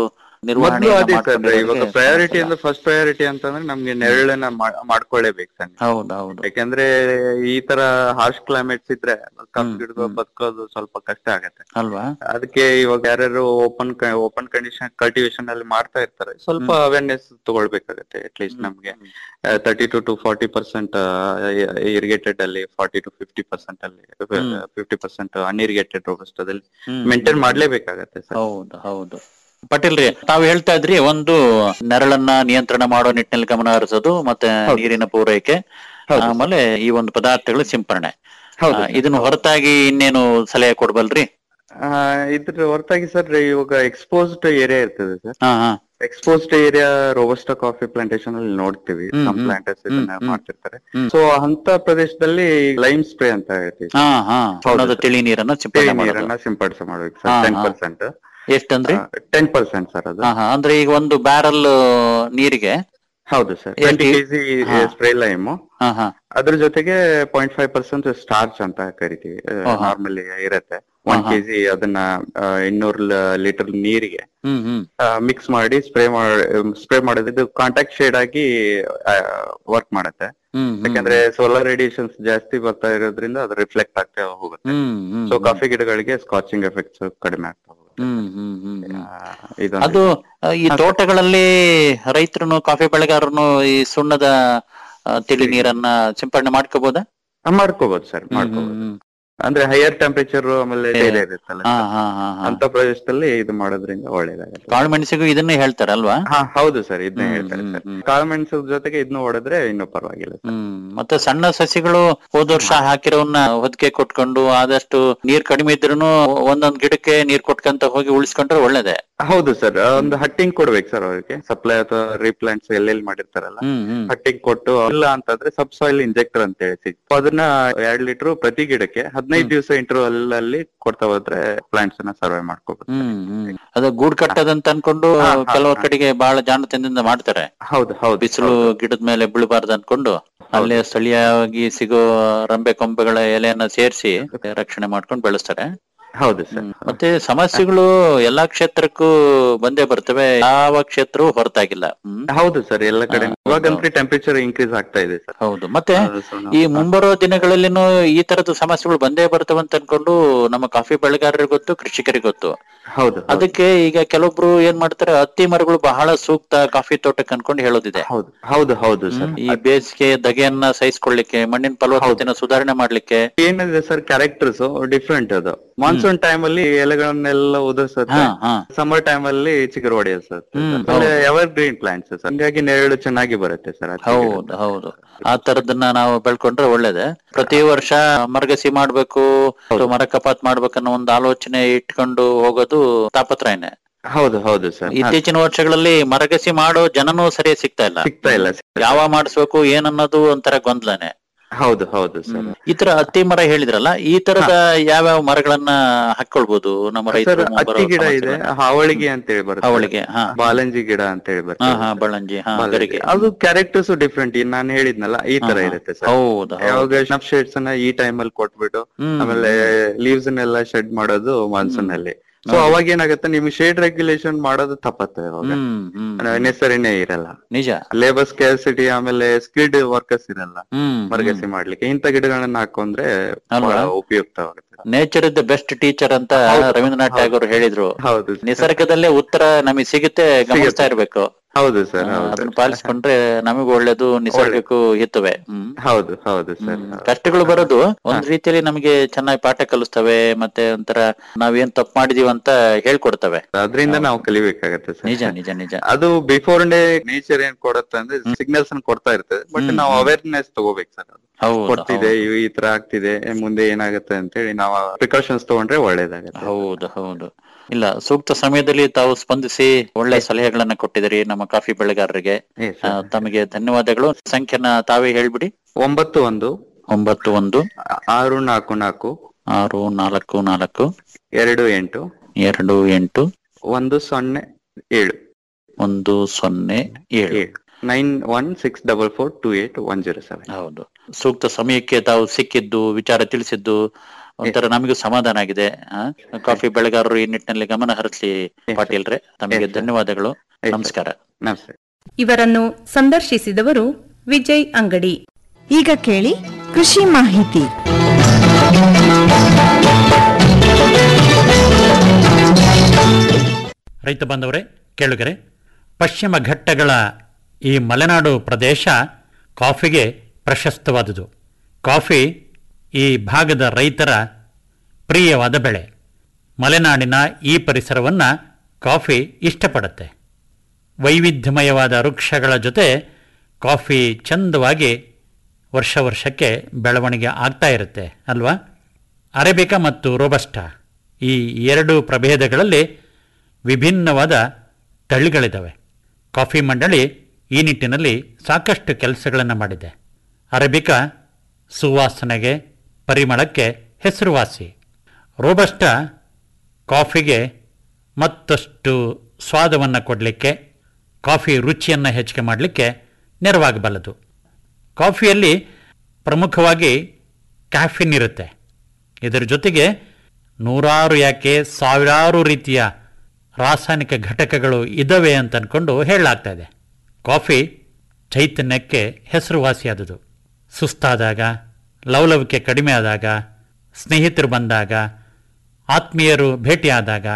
ನಿರ್ವಹಣೆ ಮೊದ್ಲು ಅದೇ ಸರ್ ಇವಾಗ ಪ್ರಯಾರಿಟಿ ಅಂದ್ರೆ ಫಸ್ಟ್ ಪ್ರಯಾರಿಟಿ ಅಂತಂದ್ರೆ ನಮ್ಗೆ ನೆರಳನ್ನ ಮಾ- ಮಾಡ್ಕೊಳ್ಳೇಬೇಕು ಸರ್ ಹೌದು ಹೌದು ಯಾಕಂದ್ರೆ ಈ ತರ ಹಾರ್ಶ್ ಕ್ಲೈಮೇಟ್ಸ್ ಇದ್ರೆ ಕಬ್ಬು ಹ್ಮ್, ಗಿಡಗಳು ಹ್ಮ್. ಬದುಕೋದು ಸ್ವಲ್ಪ ಕಷ್ಟ ಆಗತ್ತೆ ಅಲ್ವಾ ಅದಕ್ಕೆ ಇವಾಗ ಯಾರ್ಯಾರು ಓಪನ್ ಓಪನ್ ಕಂಡೀಷನ್ ಕಲ್ಟಿವೇಶನ್ ಅಲ್ಲಿ ಮಾಡ್ತಾ ಇರ್ತಾರೆ ಸ್ವಲ್ಪ ಹ್ಮ್. ಅವೇರ್ನೆಸ್ ತಗೊಳ್ಬೇಕಾಗತ್ತೆ ಅಟ್ಲೀಸ್ಟ್ ನಮ್ಗೆ thirty to to forty percent irrigated ಅಲ್ಲಿ ಫಾರ್ಟಿ ಟು ಫಿಫ್ಟಿ ಪರ್ಸೆಂಟ್ ಅಲ್ಲಿ ಹ್ಮ್. ಫಿಫ್ಟಿ ಪರ್ಸೆಂಟ್ ಅನ್ಇರಿಗೇಟೆಡ್ ರೋಬಸ್ಟದಲ್ಲಿ ಹ್ಮ್. ಮೇಂಟೈನ್ ಮಾಡ್ಲೇಬೇಕಾಗತ್ತೆ ಸರ್ ಹೌದು ಹೌದು ಪಟೇಲ್ ರೀ ತಾವು ಹೇಳ್ತಾ ಇದ್ರಿ ಒಂದು ನೆರಳನ್ನ ನಿಯಂತ್ರಣ ಮಾಡೋ ನಿಟ್ಟಿನಲ್ಲಿ ಗಮನ ಹರಿಸೋದು ಮತ್ತೆ ಹೌದು. ನೀರಿನ ಪೂರೈಕೆ ಹೌದು ಆಮೇಲೆ ಈ ಒಂದು ಪದಾರ್ಥಗಳ ಸಿಂಪರಣೆ ಹೌದು ಆ, ಇದನ್ನ ಹೊರತಾಗಿ ಇನ್ನೇನು ಸಲಹೆ ಕೊಡ್ಬಲ್ರಿ ಆ, ಇದ್ರ ಹೊರತಾಗಿ ಸರ್ ಇವಾಗ ಎಕ್ಸ್ಪೋಸ್ಡ್ ಏರಿಯಾ ಇರ್ತದೆ ಸರ್ ಹಾ ಹಾ exposed area robusta coffee plantation ಅಲ್ಲಿ ನೋಡ್ತೀವಿ ಹ್ಮ್, ಸಮ್ ಹ್ಮ್. ಪ್ಲಾಂಟರ್ಸ್ ಹ್ಮ್, ಇದನ್ನ ಹ್ಮ್. ಮಾಡ್ತಿರ್ತಾರೆ ಹ್ಮ್. ಸೊ ಅಂತ ಪ್ರದೇಶದಲ್ಲಿ ಲೈಮ್ ಸ್ಪ್ರೇ ಅಂತ ಹೇಳ್ತೀವಿ ಹಾ ಹಾ ಸುಣ್ಣದ ಸರ್. ತಿಳಿ ನೀರನ್ನ ತಿಳಿ ಸಿಂಪಡಣೆ ಮಾಡೋದು ನೀರನ್ನ ಸಿಂಪಡಿಸ ಮಾಡ್ಬೇಕು ಹಾ, ಸರ್ ಟೆನ್ ಹಾ. ಪರ್ಸೆಂಟ್ ಎಷ್ಟಂದ್ರಿ ಟೆನ್ ಪರ್ಸೆಂಟ್ ಸರ್ ಅದು ಹಾ ಹಾ ಅಂದ್ರೆ ಈಗ ಒಂದು ಬ್ಯಾರಲ್ ನೀರಿಗೆ ಹೌದು ಸರ್ ಎಷ್ಟು? ಟ್ವೆಂಟಿ ಕೆಜಿ ಹಾ. ಸ್ಪ್ರೇ ಲೈಮ್ ಹಾ ಹಾ ಅದ್ರ ಜೊತೆಗೆ ಪಾಯಿಂಟ್ ಫೈವ್ ಪರ್ಸೆಂಟ್ ಸ್ಟಾರ್ಚ್ ಅಂತ ಕರಿತೀವಿ ಹಾ. ನಾರ್ಮಲಿ ಇರತ್ತೆ ಒನ್ ಹಾ. ಕೆಜಿ ಅದನ್ನ ಇನ್ನೂರು ಲೀಟರ್ ನೀರಿಗೆ ಹ್ಮ್ ಹ್ಮ್ ಮಿಕ್ಸ್ ಮಾಡಿ ಸ್ಪ್ರೇ ಮಾಡಿ ಸ್ಪ್ರೇ ಮಾಡೋದು ಇದು ಕಾಂಟ್ಯಾಕ್ಟ್ ಶೇಡ್ ಆಗಿ ವರ್ಕ್ ಮಾಡುತ್ತೆ ಹ್ಮ್ ಹ್ಮ್. ಯಾಕಂದ್ರೆ ಸೋಲಾರ್ ರೇಡಿಯೇಷನ್ಸ್ ಜಾಸ್ತಿ ಬರ್ತಾ ಇರೋದ್ರಿಂದ ಅದು ರಿಫ್ಲೆಕ್ಟ್ ಆಗ್ತಾ ಹೋಗುತ್ತೆ ಹ್ಮ್ ಹ್ಮ್ ಸೊ ಕಾಫಿ ಗಿಡಗಳಿಗೆ ಸ್ಕಾಚಿಂಗ್ ಎಫೆಕ್ಟ್ಸ್ ಕಡಿಮೆ ಆಗ್ತಾ ಹೋಗುತ್ತೆ ಹ್ಮ್ ಹ್ಮ್ ಹ್ಮ್ ಹ್ಮ್ ಆ, ಇದೊಂದು ಅದು ಆ, ಈ ತೋಟಗಳಲ್ಲಿ ರೈತರು ಕಾಫಿ ಬೆಳೆಗಾರರು ಈ ಸುಣ್ಣದ ಆ, ತಿಳಿ ನೀರನ್ನ ಸಿಂಪಡಣೆ ಮಾಡ್ಕೋಬಹುದಾ ಆ, ಮಾಡ್ಕೋಬಹುದು ಸರ್ ಮಾಡ್ಕೋಬಹುದು ಅಂದ್ರೆ ಹೈಯರ್ ಟೆಂಪರೇಚರ್ ಆಮೇಲೆ ಏ, ಡೈಲಿ ಇರುತ್ತಲ್ಲ ಹಾ sir. ಹಾ ಹಾ ಹಾ ಅಂತ ಪ್ರದೇಶದಲ್ಲಿ ಇದು ಮಾಡೋದ್ರಿಂದ ಒಳ್ಳೇದಾಗುತ್ತೆ ಕಾಳು ಮೆಣಸಿಗೂ ಇದನ್ನೇ ಹೇಳ್ತಾರಲ್ವಾ ಹಾ ಹೌದು ಸರ್ ಇದನ್ನೇ ಹ್ಮ್, ಹೇಳ್ತಾರೆ ಹ್ಮ್, ಸರ್ ಹ್ಮ್. ಕಾಳುಮೆಣಸು ಜೊತೆಗೆ ಇದನ್ನು ಹೊಡೆದ್ರೆ ಇನ್ನೂ ಪರವಾಗಿಲ್ಲ ಸರ್ ಹ್ಮ್ ಮತ್ತೆ ಸಣ್ಣ ಸಸಿಗಳು ಹೋದ ವರ್ಷ ಹಾಕಿರೋವನ್ನ ಹೊದಿಕೆ ಕೊಟ್ಕೊಂಡು ಆದಷ್ಟು ನೀರ್ ಕಡಿಮೆ ಇದ್ರೂ ಒಂದೊಂದ್ ಗಿಡಕ್ಕೆ ನೀರ್ ಕೊಟ್ಕೊಂತ ಹೋಗಿ ಉಳಿಸ್ಕೊಂಡ್ರೆ ಒಳ್ಳೇದೇ ಹೌದು ಸರ್ ಒಂದು ಹಟ್ಟಿಂಗ್ ಕೊಡ್ಬೇಕು ಸರ್ ಅವ್ರಿಗೆ ಸಪ್ಲೈ ಅಥವಾ ರೀಪ್ಲಾಂಟ್ಸ್ ಎಲ್ಲೆಲ್ಲಿ ಮಾಡಿರ್ತಾರಲ್ಲ ಹ್ಮ್ ಹ್ಮ್ ಹಟ್ಟಿಂಗ್ ಕೊಟ್ಟು ಇಲ್ಲ ಅಂತಂದ್ರೆ ಸಬ್ ಸಾಯಿಲ್ ಇಂಜೆಕ್ಟರ್ ಅಂತ ಹೇಳಿ ಸಿಗ್ತು ಅದನ್ನ ಎರಡ್ ಲೀಟರ್ ಪ್ರತಿ ಗಿಡಕ್ಕೆ ಹದಿನೈದು ದಿವಸ ಇಂಟರ್ವಲ್ ಅಲ್ಲಿ ಕೊಡ್ತಾ ಹೋದ್ರೆ ಪ್ಲಾಂಟ್ಸ್ ಅನ್ನ ಸರ್ವೆ ಮಾಡ್ಕೋಬಹುದು ಹ್ಮ್ ಹ್ಮ್ ಅದ ಗೂಡ್ ಕಟ್ಟದಂತ ಅನ್ಕೊಂಡು ಹಾ, ಹಾ, ಕೆಲವರ್ ಹಾ. ಕಡೆಗೆ ಬಹಳ ಜಾಣತನದಿಂದ ಮಾಡ್ತಾರೆ ಹೌದು ಹೌದು ಬಿಸಿಲು ಹೌದು. ಗಿಡದ ಮೇಲೆ ಬೀಳಬಾರ್ದು ಅನ್ಕೊಂಡು ಅಲ್ಲೇ ಸ್ಥಳೀಯವಾಗಿ ಸಿಗೋ ರಂಬೆ ಕೊಂಬೆಗಳ ಎಲೆಯನ್ನ ಸೇರಿಸಿ ರಕ್ಷಣೆ ಮಾಡ್ಕೊಂಡು ಬೆಳೆಸ್ತಾರೆ ಹೌದು ಸರ್ ಮತ್ತೆ ಸಮಸ್ಯೆಗಳು ಎಲ್ಲಾ ಕ್ಷೇತ್ರಕ್ಕೂ ಬಂದೇ ಬರ್ತವೆ ಯಾವ ಕ್ಷೇತ್ರವೂ ಹೊರತಾಗಿಲ್ಲ ಹ್ಮ್ ಹೌದು ಸರ್ ಎಲ್ಲ ಕಡೆ ಹಾ, ಇವಾಗಂತೂ ಟೆಂಪರೇಚರ್ ಇನ್ಕ್ರೀಸ್ ಆಗ್ತಾ ಇದೆ ಸರ್ ಹೌದು ಮತ್ತೆ so ನಾವು- ಈ ಮುಂಬರೋ ದಿನಗಳಲ್ಲಿನೂ ಈ ತರದ ಸಮಸ್ಯೆಗಳು ಬಂದೇ ಬರ್ತವಂತ ಅನ್ಕೊಂಡು ನಮ್ಮ ಕಾಫಿ ಬೆಳೆಗಾರರಿಗೆ ಗೊತ್ತು ಕೃಷಿಕರಿಗೆ ಗೊತ್ತು ಹೌದು ಹೌದು. ಅದಕ್ಕೆ ಈಗ ಕೆಲವೊಬ್ರು ಏನ್ ಮಾಡ್ತಾರೆ ಹತ್ತಿ ಮರಗಳು ಬಹಳ ಸೂಕ್ತ ಕಾಫಿ ತೋಟಕ್ಕೆ ಅನ್ಕೊಂಡು ಹೇಳೋದಿದೆ ಹೌದು ಹೌದು ಹೌದು ಸರ್ ಹ್ಮ್, ಈ ಬೇಸಿಗೆ ಧಗೆಯನ್ನ ಸಹಿಸ್ಕೊಳ್ಳಿಕ್ಕೆ ಮಣ್ಣಿನ ಫಲವತ್ತತೆನ ಸುಧಾರಣೆ ಮಾಡ್ಲಿಕ್ಕೆ ಏನಿದೆ ಸರ್ ಕ್ಯಾರೆಕ್ಟರ್ಸ್ ಡಿಫ್ರೆಂಟ್ ಅದು ಮಾನ್ಸೂನ್ ಟೈಮ್ ಅಲ್ಲಿ ಎಲೆಗಳನ್ನೆಲ್ಲ ಉದುರಿಸುತ್ತೆ ಹಾ ಹಾ ಸಮ್ಮರ್ ಟೈಮ್ ಅಲ್ಲಿ ಚಿಗುರು ಹೊಡೆಯುತ್ತೆ ಹ್ಮ್, ಆಮೇಲೆ ಎವರ್ ಗ್ರೀನ್ ಪ್ಲಾಂಟ್ಸ್ ಸರ್ ಹಂಗಾಗಿ ನೆರಳು ಚೆನ್ನಾಗಿ ಬರುತ್ತೆ ಸರ್ ಹೌದು ಹೌದು ಆ ತರದನ್ನ ನಾವು ಬೆಳ್ಕೊಂಡ್ರೆ ಒಳ್ಳೇದೆ ಪ್ರತಿ ವರ್ಷ ಮರಗಸಿ ಮಾಡ್ಬೇಕು ಅಥವಾ ಮರ ಕಪಾತ್ ಮಾಡ್ಬೇಕನ್ನೋ ಒಂದು ಆಲೋಚನೆ ಇಟ್ಕೊಂಡು ಹೋಗೋದು ತಾಪತ್ರಯನೇ ಹೌದು ಹೌದು ಸರ್ ಇತ್ತೀಚಿನ ವರ್ಷಗಳಲ್ಲಿ ಮರಗಸಿ ಮಾಡೋ ಜನನೂ ಸರಿಯಾಗಿ ಸಿಗ್ತಾ ಇಲ್ಲ ಸಿಗ್ತಾ ಇಲ್ಲ ಯಾವ ಮಾಡಿಸ್ಬೇಕು ಏನನ್ನೋದು ಒಂಥರ ಗೊಂದಲನೆ ಹೌದು ಹೌದು ಸರ್ ಈ ತರ ಹತ್ತಿ ಮರ ಹೇಳಿದ್ರಲ್ಲ ಈ ತರದ ಯಾವ್ಯಾವ ಮರಗಳನ್ನ ಹಾಕೊಳ್ಬಹುದು ನಮ್ಮ ಸರ್ ರೈತರು ಬರೋ ಹತ್ತಿ ಗಿಡ ಇದೆ ಸಮಸ್ಯೆಗಳನ್ನ? ಹಾವಳಿಗೆ ಅಂತ ಹೇಳಿ ಬರುತ್ತೆ ಅವಳಿಗೆ ಹಾ ಬಾಲಂಜಿ ಗಿಡ ಅಂತ ಹೇಳಿ ಹಾ ಬರ್ತದೆ ಹಾ ಬಳಂಜಿ ಹಾ ಬಾಲಂಜಿ. ಗರಿಗೆ ಅದು ಕ್ಯಾರೆಕ್ಟರ್ಸ್ ಡಿಫ್ರೆಂಟ್ ನಾನು ಹೇಳಿದ್ನಲ್ಲ ಈ ತರ ಹಾ, ಹಾ. ಇರುತ್ತೆ ಸರ್ ಹೌದು ಹೌದು ಯಾವಾಗ ಸ್ನಫ್ ಶೇಡ್ಸ್ ಅನ್ನ ಈ ಟೈಮ್ ಅಲ್ಲಿ ಕೊಟ್ಬಿಟ್ಟು ಹ್ಮ್. ಆಮೇಲೆ ಲೀವ್ಸ್ ಅನ್ನೆಲ್ಲ ಶೆಡ್ ಮಾಡೋದು ಮಾನ್ಸೂನ್ ಅಲ್ಲಿ ಸೊ ಹೌದು. ಅವಾಗ ಏನಾಗುತ್ತೆ ನಿಮ್ಗೆ ಶೇಡ್ ರೆಗ್ಯುಲೇಷನ್ ಮಾಡೋದು ತಪ್ಪತ್ತೆ ಅವಾಗ ಹ್ಮ್ ಹ್ಮ್ ನೆಸರಿನೇ ಇರಲ್ಲ ನಿಜ ಲೇಬರ್ ಸ್ಕ್ಯಾಸಿಟಿ ಆಮೇಲೆ ಸ್ಕಿಲ್ಡ್ ವರ್ಕರ್ಸ್ ಇರಲ್ಲ ಹ್ಮ್ ಮರಗಸಿ ಮಾಡ್ಲಿಕ್ಕೆ ಇಂಥ ಗಿಡಗಳನ್ನ ಹಾಕೊಂಡ್ರೆ ಅಲ್ವಾ? ಬಹಳ ಉಪಯುಕ್ತವಾಗುತ್ತೆ nature is the best teacher ಅಂತ ಹೌದು, ರವೀಂದ್ರನಾಥ್ ಹೌದು. ಟ್ಯಾಗೋರ್ ಹೇಳಿದ್ರು ಹೌದು ನಿಸರ್ಗದಲ್ಲೇ ಉತ್ತರ ನಮಗೆ ಸಿಗುತ್ತೆ ಗಮನಿಸ್ತಾ ಸಿಗುತ್ತೆ. ಇರ್ಬೇಕು ಹೌದು ಸರ್ ಆ, ಹೌದು ಅದನ್ನ ಪಾಲಿಸ್ಕೊಂಡ್ರೆ ನಮಗೂ ಒಳ್ಳೇದು ನಿಸರ್ಗಕ್ಕೂ ಹಿತವೆ ಹ್ಮ್ ಹೌದು ಹೌದು ಸರ್ ಹ್ಮ್. ಕಷ್ಟಗಳು ಬರೋದು ಒಂದ್ ರೀತಿಯಲ್ಲಿ ನಮಗೆ ಚೆನ್ನಾಗಿ ಪಾಠ ಕಲಿಸ್ತವೆ ಮತ್ತೆ ಒಂಥರ ನಾವೇನ್ ತಪ್ಪು ಮಾಡಿದೀವಿ ಅಂತ ಹೇಳ್ಕೊಡ್ತವೆ ಅದರಿಂದ ನಾವು ಕಲಿಬೇಕಾಗತ್ತೆ ಸರ್ ನಿಜ ನಿಜ ನಿಜ ಅದು ಬಿಫೋರ್ ಡೇ ನೇಚರ್ ಏನ್ ಕೊಡುತ್ತೆ ಅಂದ್ರೆ ಸಿಗ್ನಲ್ಸ್ ಅನ್ನು ಕೊಡ್ತಾ ಇರ್ತದೆ ಬಟ್ ಹ್ಮ್, ನಾವು ಹ್ಮ್. ಅವೇರ್ನೆಸ್ ತಗೋಬೇಕು ಸರ್ ಅದು ಹೌದು ಕೊಡ್ತಿದೆ ಇವ್ ಈ ತರ ಆಗ್ತಿದೆ ಏ, ಮುಂದೆ ಏನಾಗುತ್ತೆ ಅಂತ ಹೇಳಿ ನಾವು ಪ್ರಿಕಾಷನ್ಸ್ ತಗೊಂಡ್ರೆ ಒಳ್ಳೇದಾಗತ್ತೆ ಹೌದು ಹೌದು ಇಲ್ಲ ಸೂಕ್ತ ಸಮಯದಲ್ಲಿ ತಾವು ಸ್ಪಂದಿಸಿ ಒಳ್ಳೆ ಸಲಹೆಗಳನ್ನ ಕೊಟ್ಟಿದ್ದೀರಿ ನಮ್ಮ ಕಾಫಿ ಬೆಳೆಗಾರರಿಗೆ ಏ, ಆ, ಸರ್. ತಮಗೆ ಧನ್ಯವಾದಗಳು ಸಂಖ್ಯೆನ ತಾವೇ ಹೇಳ್ಬಿಡಿ ಒಂಬತ್ತು ಒಂದು ಒಂಬತ್ತು ಒಂದು ಆ- ಆರು ನಾಲ್ಕು ನಾಲ್ಕು ಆರು ನಾಲ್ಕು ನಾಲ್ಕು ಎರಡು ಎಂಟು ಎರಡು ಎಂಟು ಒಂದು ಸೊನ್ನೆ ಏಳು ಒಂದು ಸೊನ್ನೆ ಏಳು ಏಳು nine one six double four two eight one zero seven ಹೌದು ಸೂಕ್ತ ಸಮಯಕ್ಕೆ ತಾವು ಸಿಕ್ಕಿದ್ದು ವಿಚಾರ ತಿಳಿಸಿದ್ದು ಒಂಥರ ನಮಗೂ ಸಮಾಧಾನ ಆಗಿದೆ ಆ, ಕಾಫಿ ಬೆಳೆಗಾರರು ಈ ನಿಟ್ಟಿನಲ್ಲಿ ಗಮನ ಹರಿಸ್ಲಿ ಪಾಟೀಲ್ರೆ ತಮಗೆ Yes, sir. ಧನ್ಯವಾದಗಳು Yes, sir. ನಮಸ್ಕಾರ ನಮಸ್ತೆ ಇವರನ್ನು ಸಂದರ್ಶಿಸಿದವರು ವಿಜಯ್ ಅಂಗಡಿ ಈಗ ಕೇಳಿ ಕೃಷಿ ಮಾಹಿತಿ ರೈತ ಬಾಂಧವರೇ ಕೇಳುಗರೆ ಪಶ್ಚಿಮ ಘಟ್ಟಗಳ ಈ ಮಲೆನಾಡು ಪ್ರದೇಶ ಕಾಫಿಗೆ ಪ್ರಶಸ್ತವಾದುದು ಕಾಫಿ ಈ ಭಾಗದ ರೈತರ ಪ್ರಿಯವಾದ ಬೆಳೆ ಮಲೆನಾಡಿನ ಈ ಪರಿಸರವನ್ನು ಕಾಫಿ ಇಷ್ಟಪಡುತ್ತೆ ವೈವಿಧ್ಯಮಯವಾದ ವೃಕ್ಷಗಳ ಜೊತೆ ಕಾಫಿ ಚಂದವಾಗಿ ವರ್ಷ ವರ್ಷಕ್ಕೆ ಬೆಳವಣಿಗೆ ಆಗ್ತಾ ಇರುತ್ತೆ ಅಲ್ವಾ ಅರೇಬಿಕಾ ಮತ್ತು ರೋಬಸ್ಟಾ ಈ ಎರಡು ಪ್ರಭೇದಗಳಲ್ಲಿ ವಿಭಿನ್ನವಾದ ತಳಿಗಳಿದ್ದಾವೆ ಕಾಫಿ ಮಂಡಳಿ ಈ ನಿಟ್ಟಿನಲ್ಲಿ ಸಾಕಷ್ಟು ಕೆಲಸಗಳನ್ನು ಮಾಡಿದೆ ಅರೇಬಿಕಾ ಸುವಾಸನೆಗೆ ಪರಿಮಳಕ್ಕೆ ಹೆಸರುವಾಸಿ ರೋಬಸ್ಟಾ ಕಾಫಿಗೆ ಮತ್ತಷ್ಟು ಸ್ವಾದವನ್ನು ಕೊಡಲಿಕ್ಕೆ ಕಾಫಿ ರುಚಿಯನ್ನು ಹೆಚ್ಚಿಗೆ ಮಾಡಲಿಕ್ಕೆ ನೆರವಾಗಬಲ್ಲದು ಕಾಫಿಯಲ್ಲಿ ಪ್ರಮುಖವಾಗಿ ಕ್ಯಾಫಿನ್ ಇರುತ್ತೆ ಇದರ ಜೊತೆಗೆ ನೂರಾರು ಯಾಕೆ ಸಾವಿರಾರು ರೀತಿಯ ರಾಸಾಯನಿಕ ಘಟಕಗಳು ಇದ್ದಾವೆ ಅಂತ ಅಂದ್ಕೊಂಡು ಹೇಳಲಾಗ್ತಾ ಇದೆ ಕಾಫಿ ಚೈತನ್ಯಕ್ಕೆ ಹೆಸರುವಾಸಿಯಾದುದು ಸುಸ್ತಾದಾಗ ಲವಲವಿಕೆ ಕಡಿಮೆ ಆದಾಗ ಸ್ನೇಹಿತರು ಬಂದಾಗ ಆತ್ಮೀಯರು ಭೇಟಿಯಾದಾಗ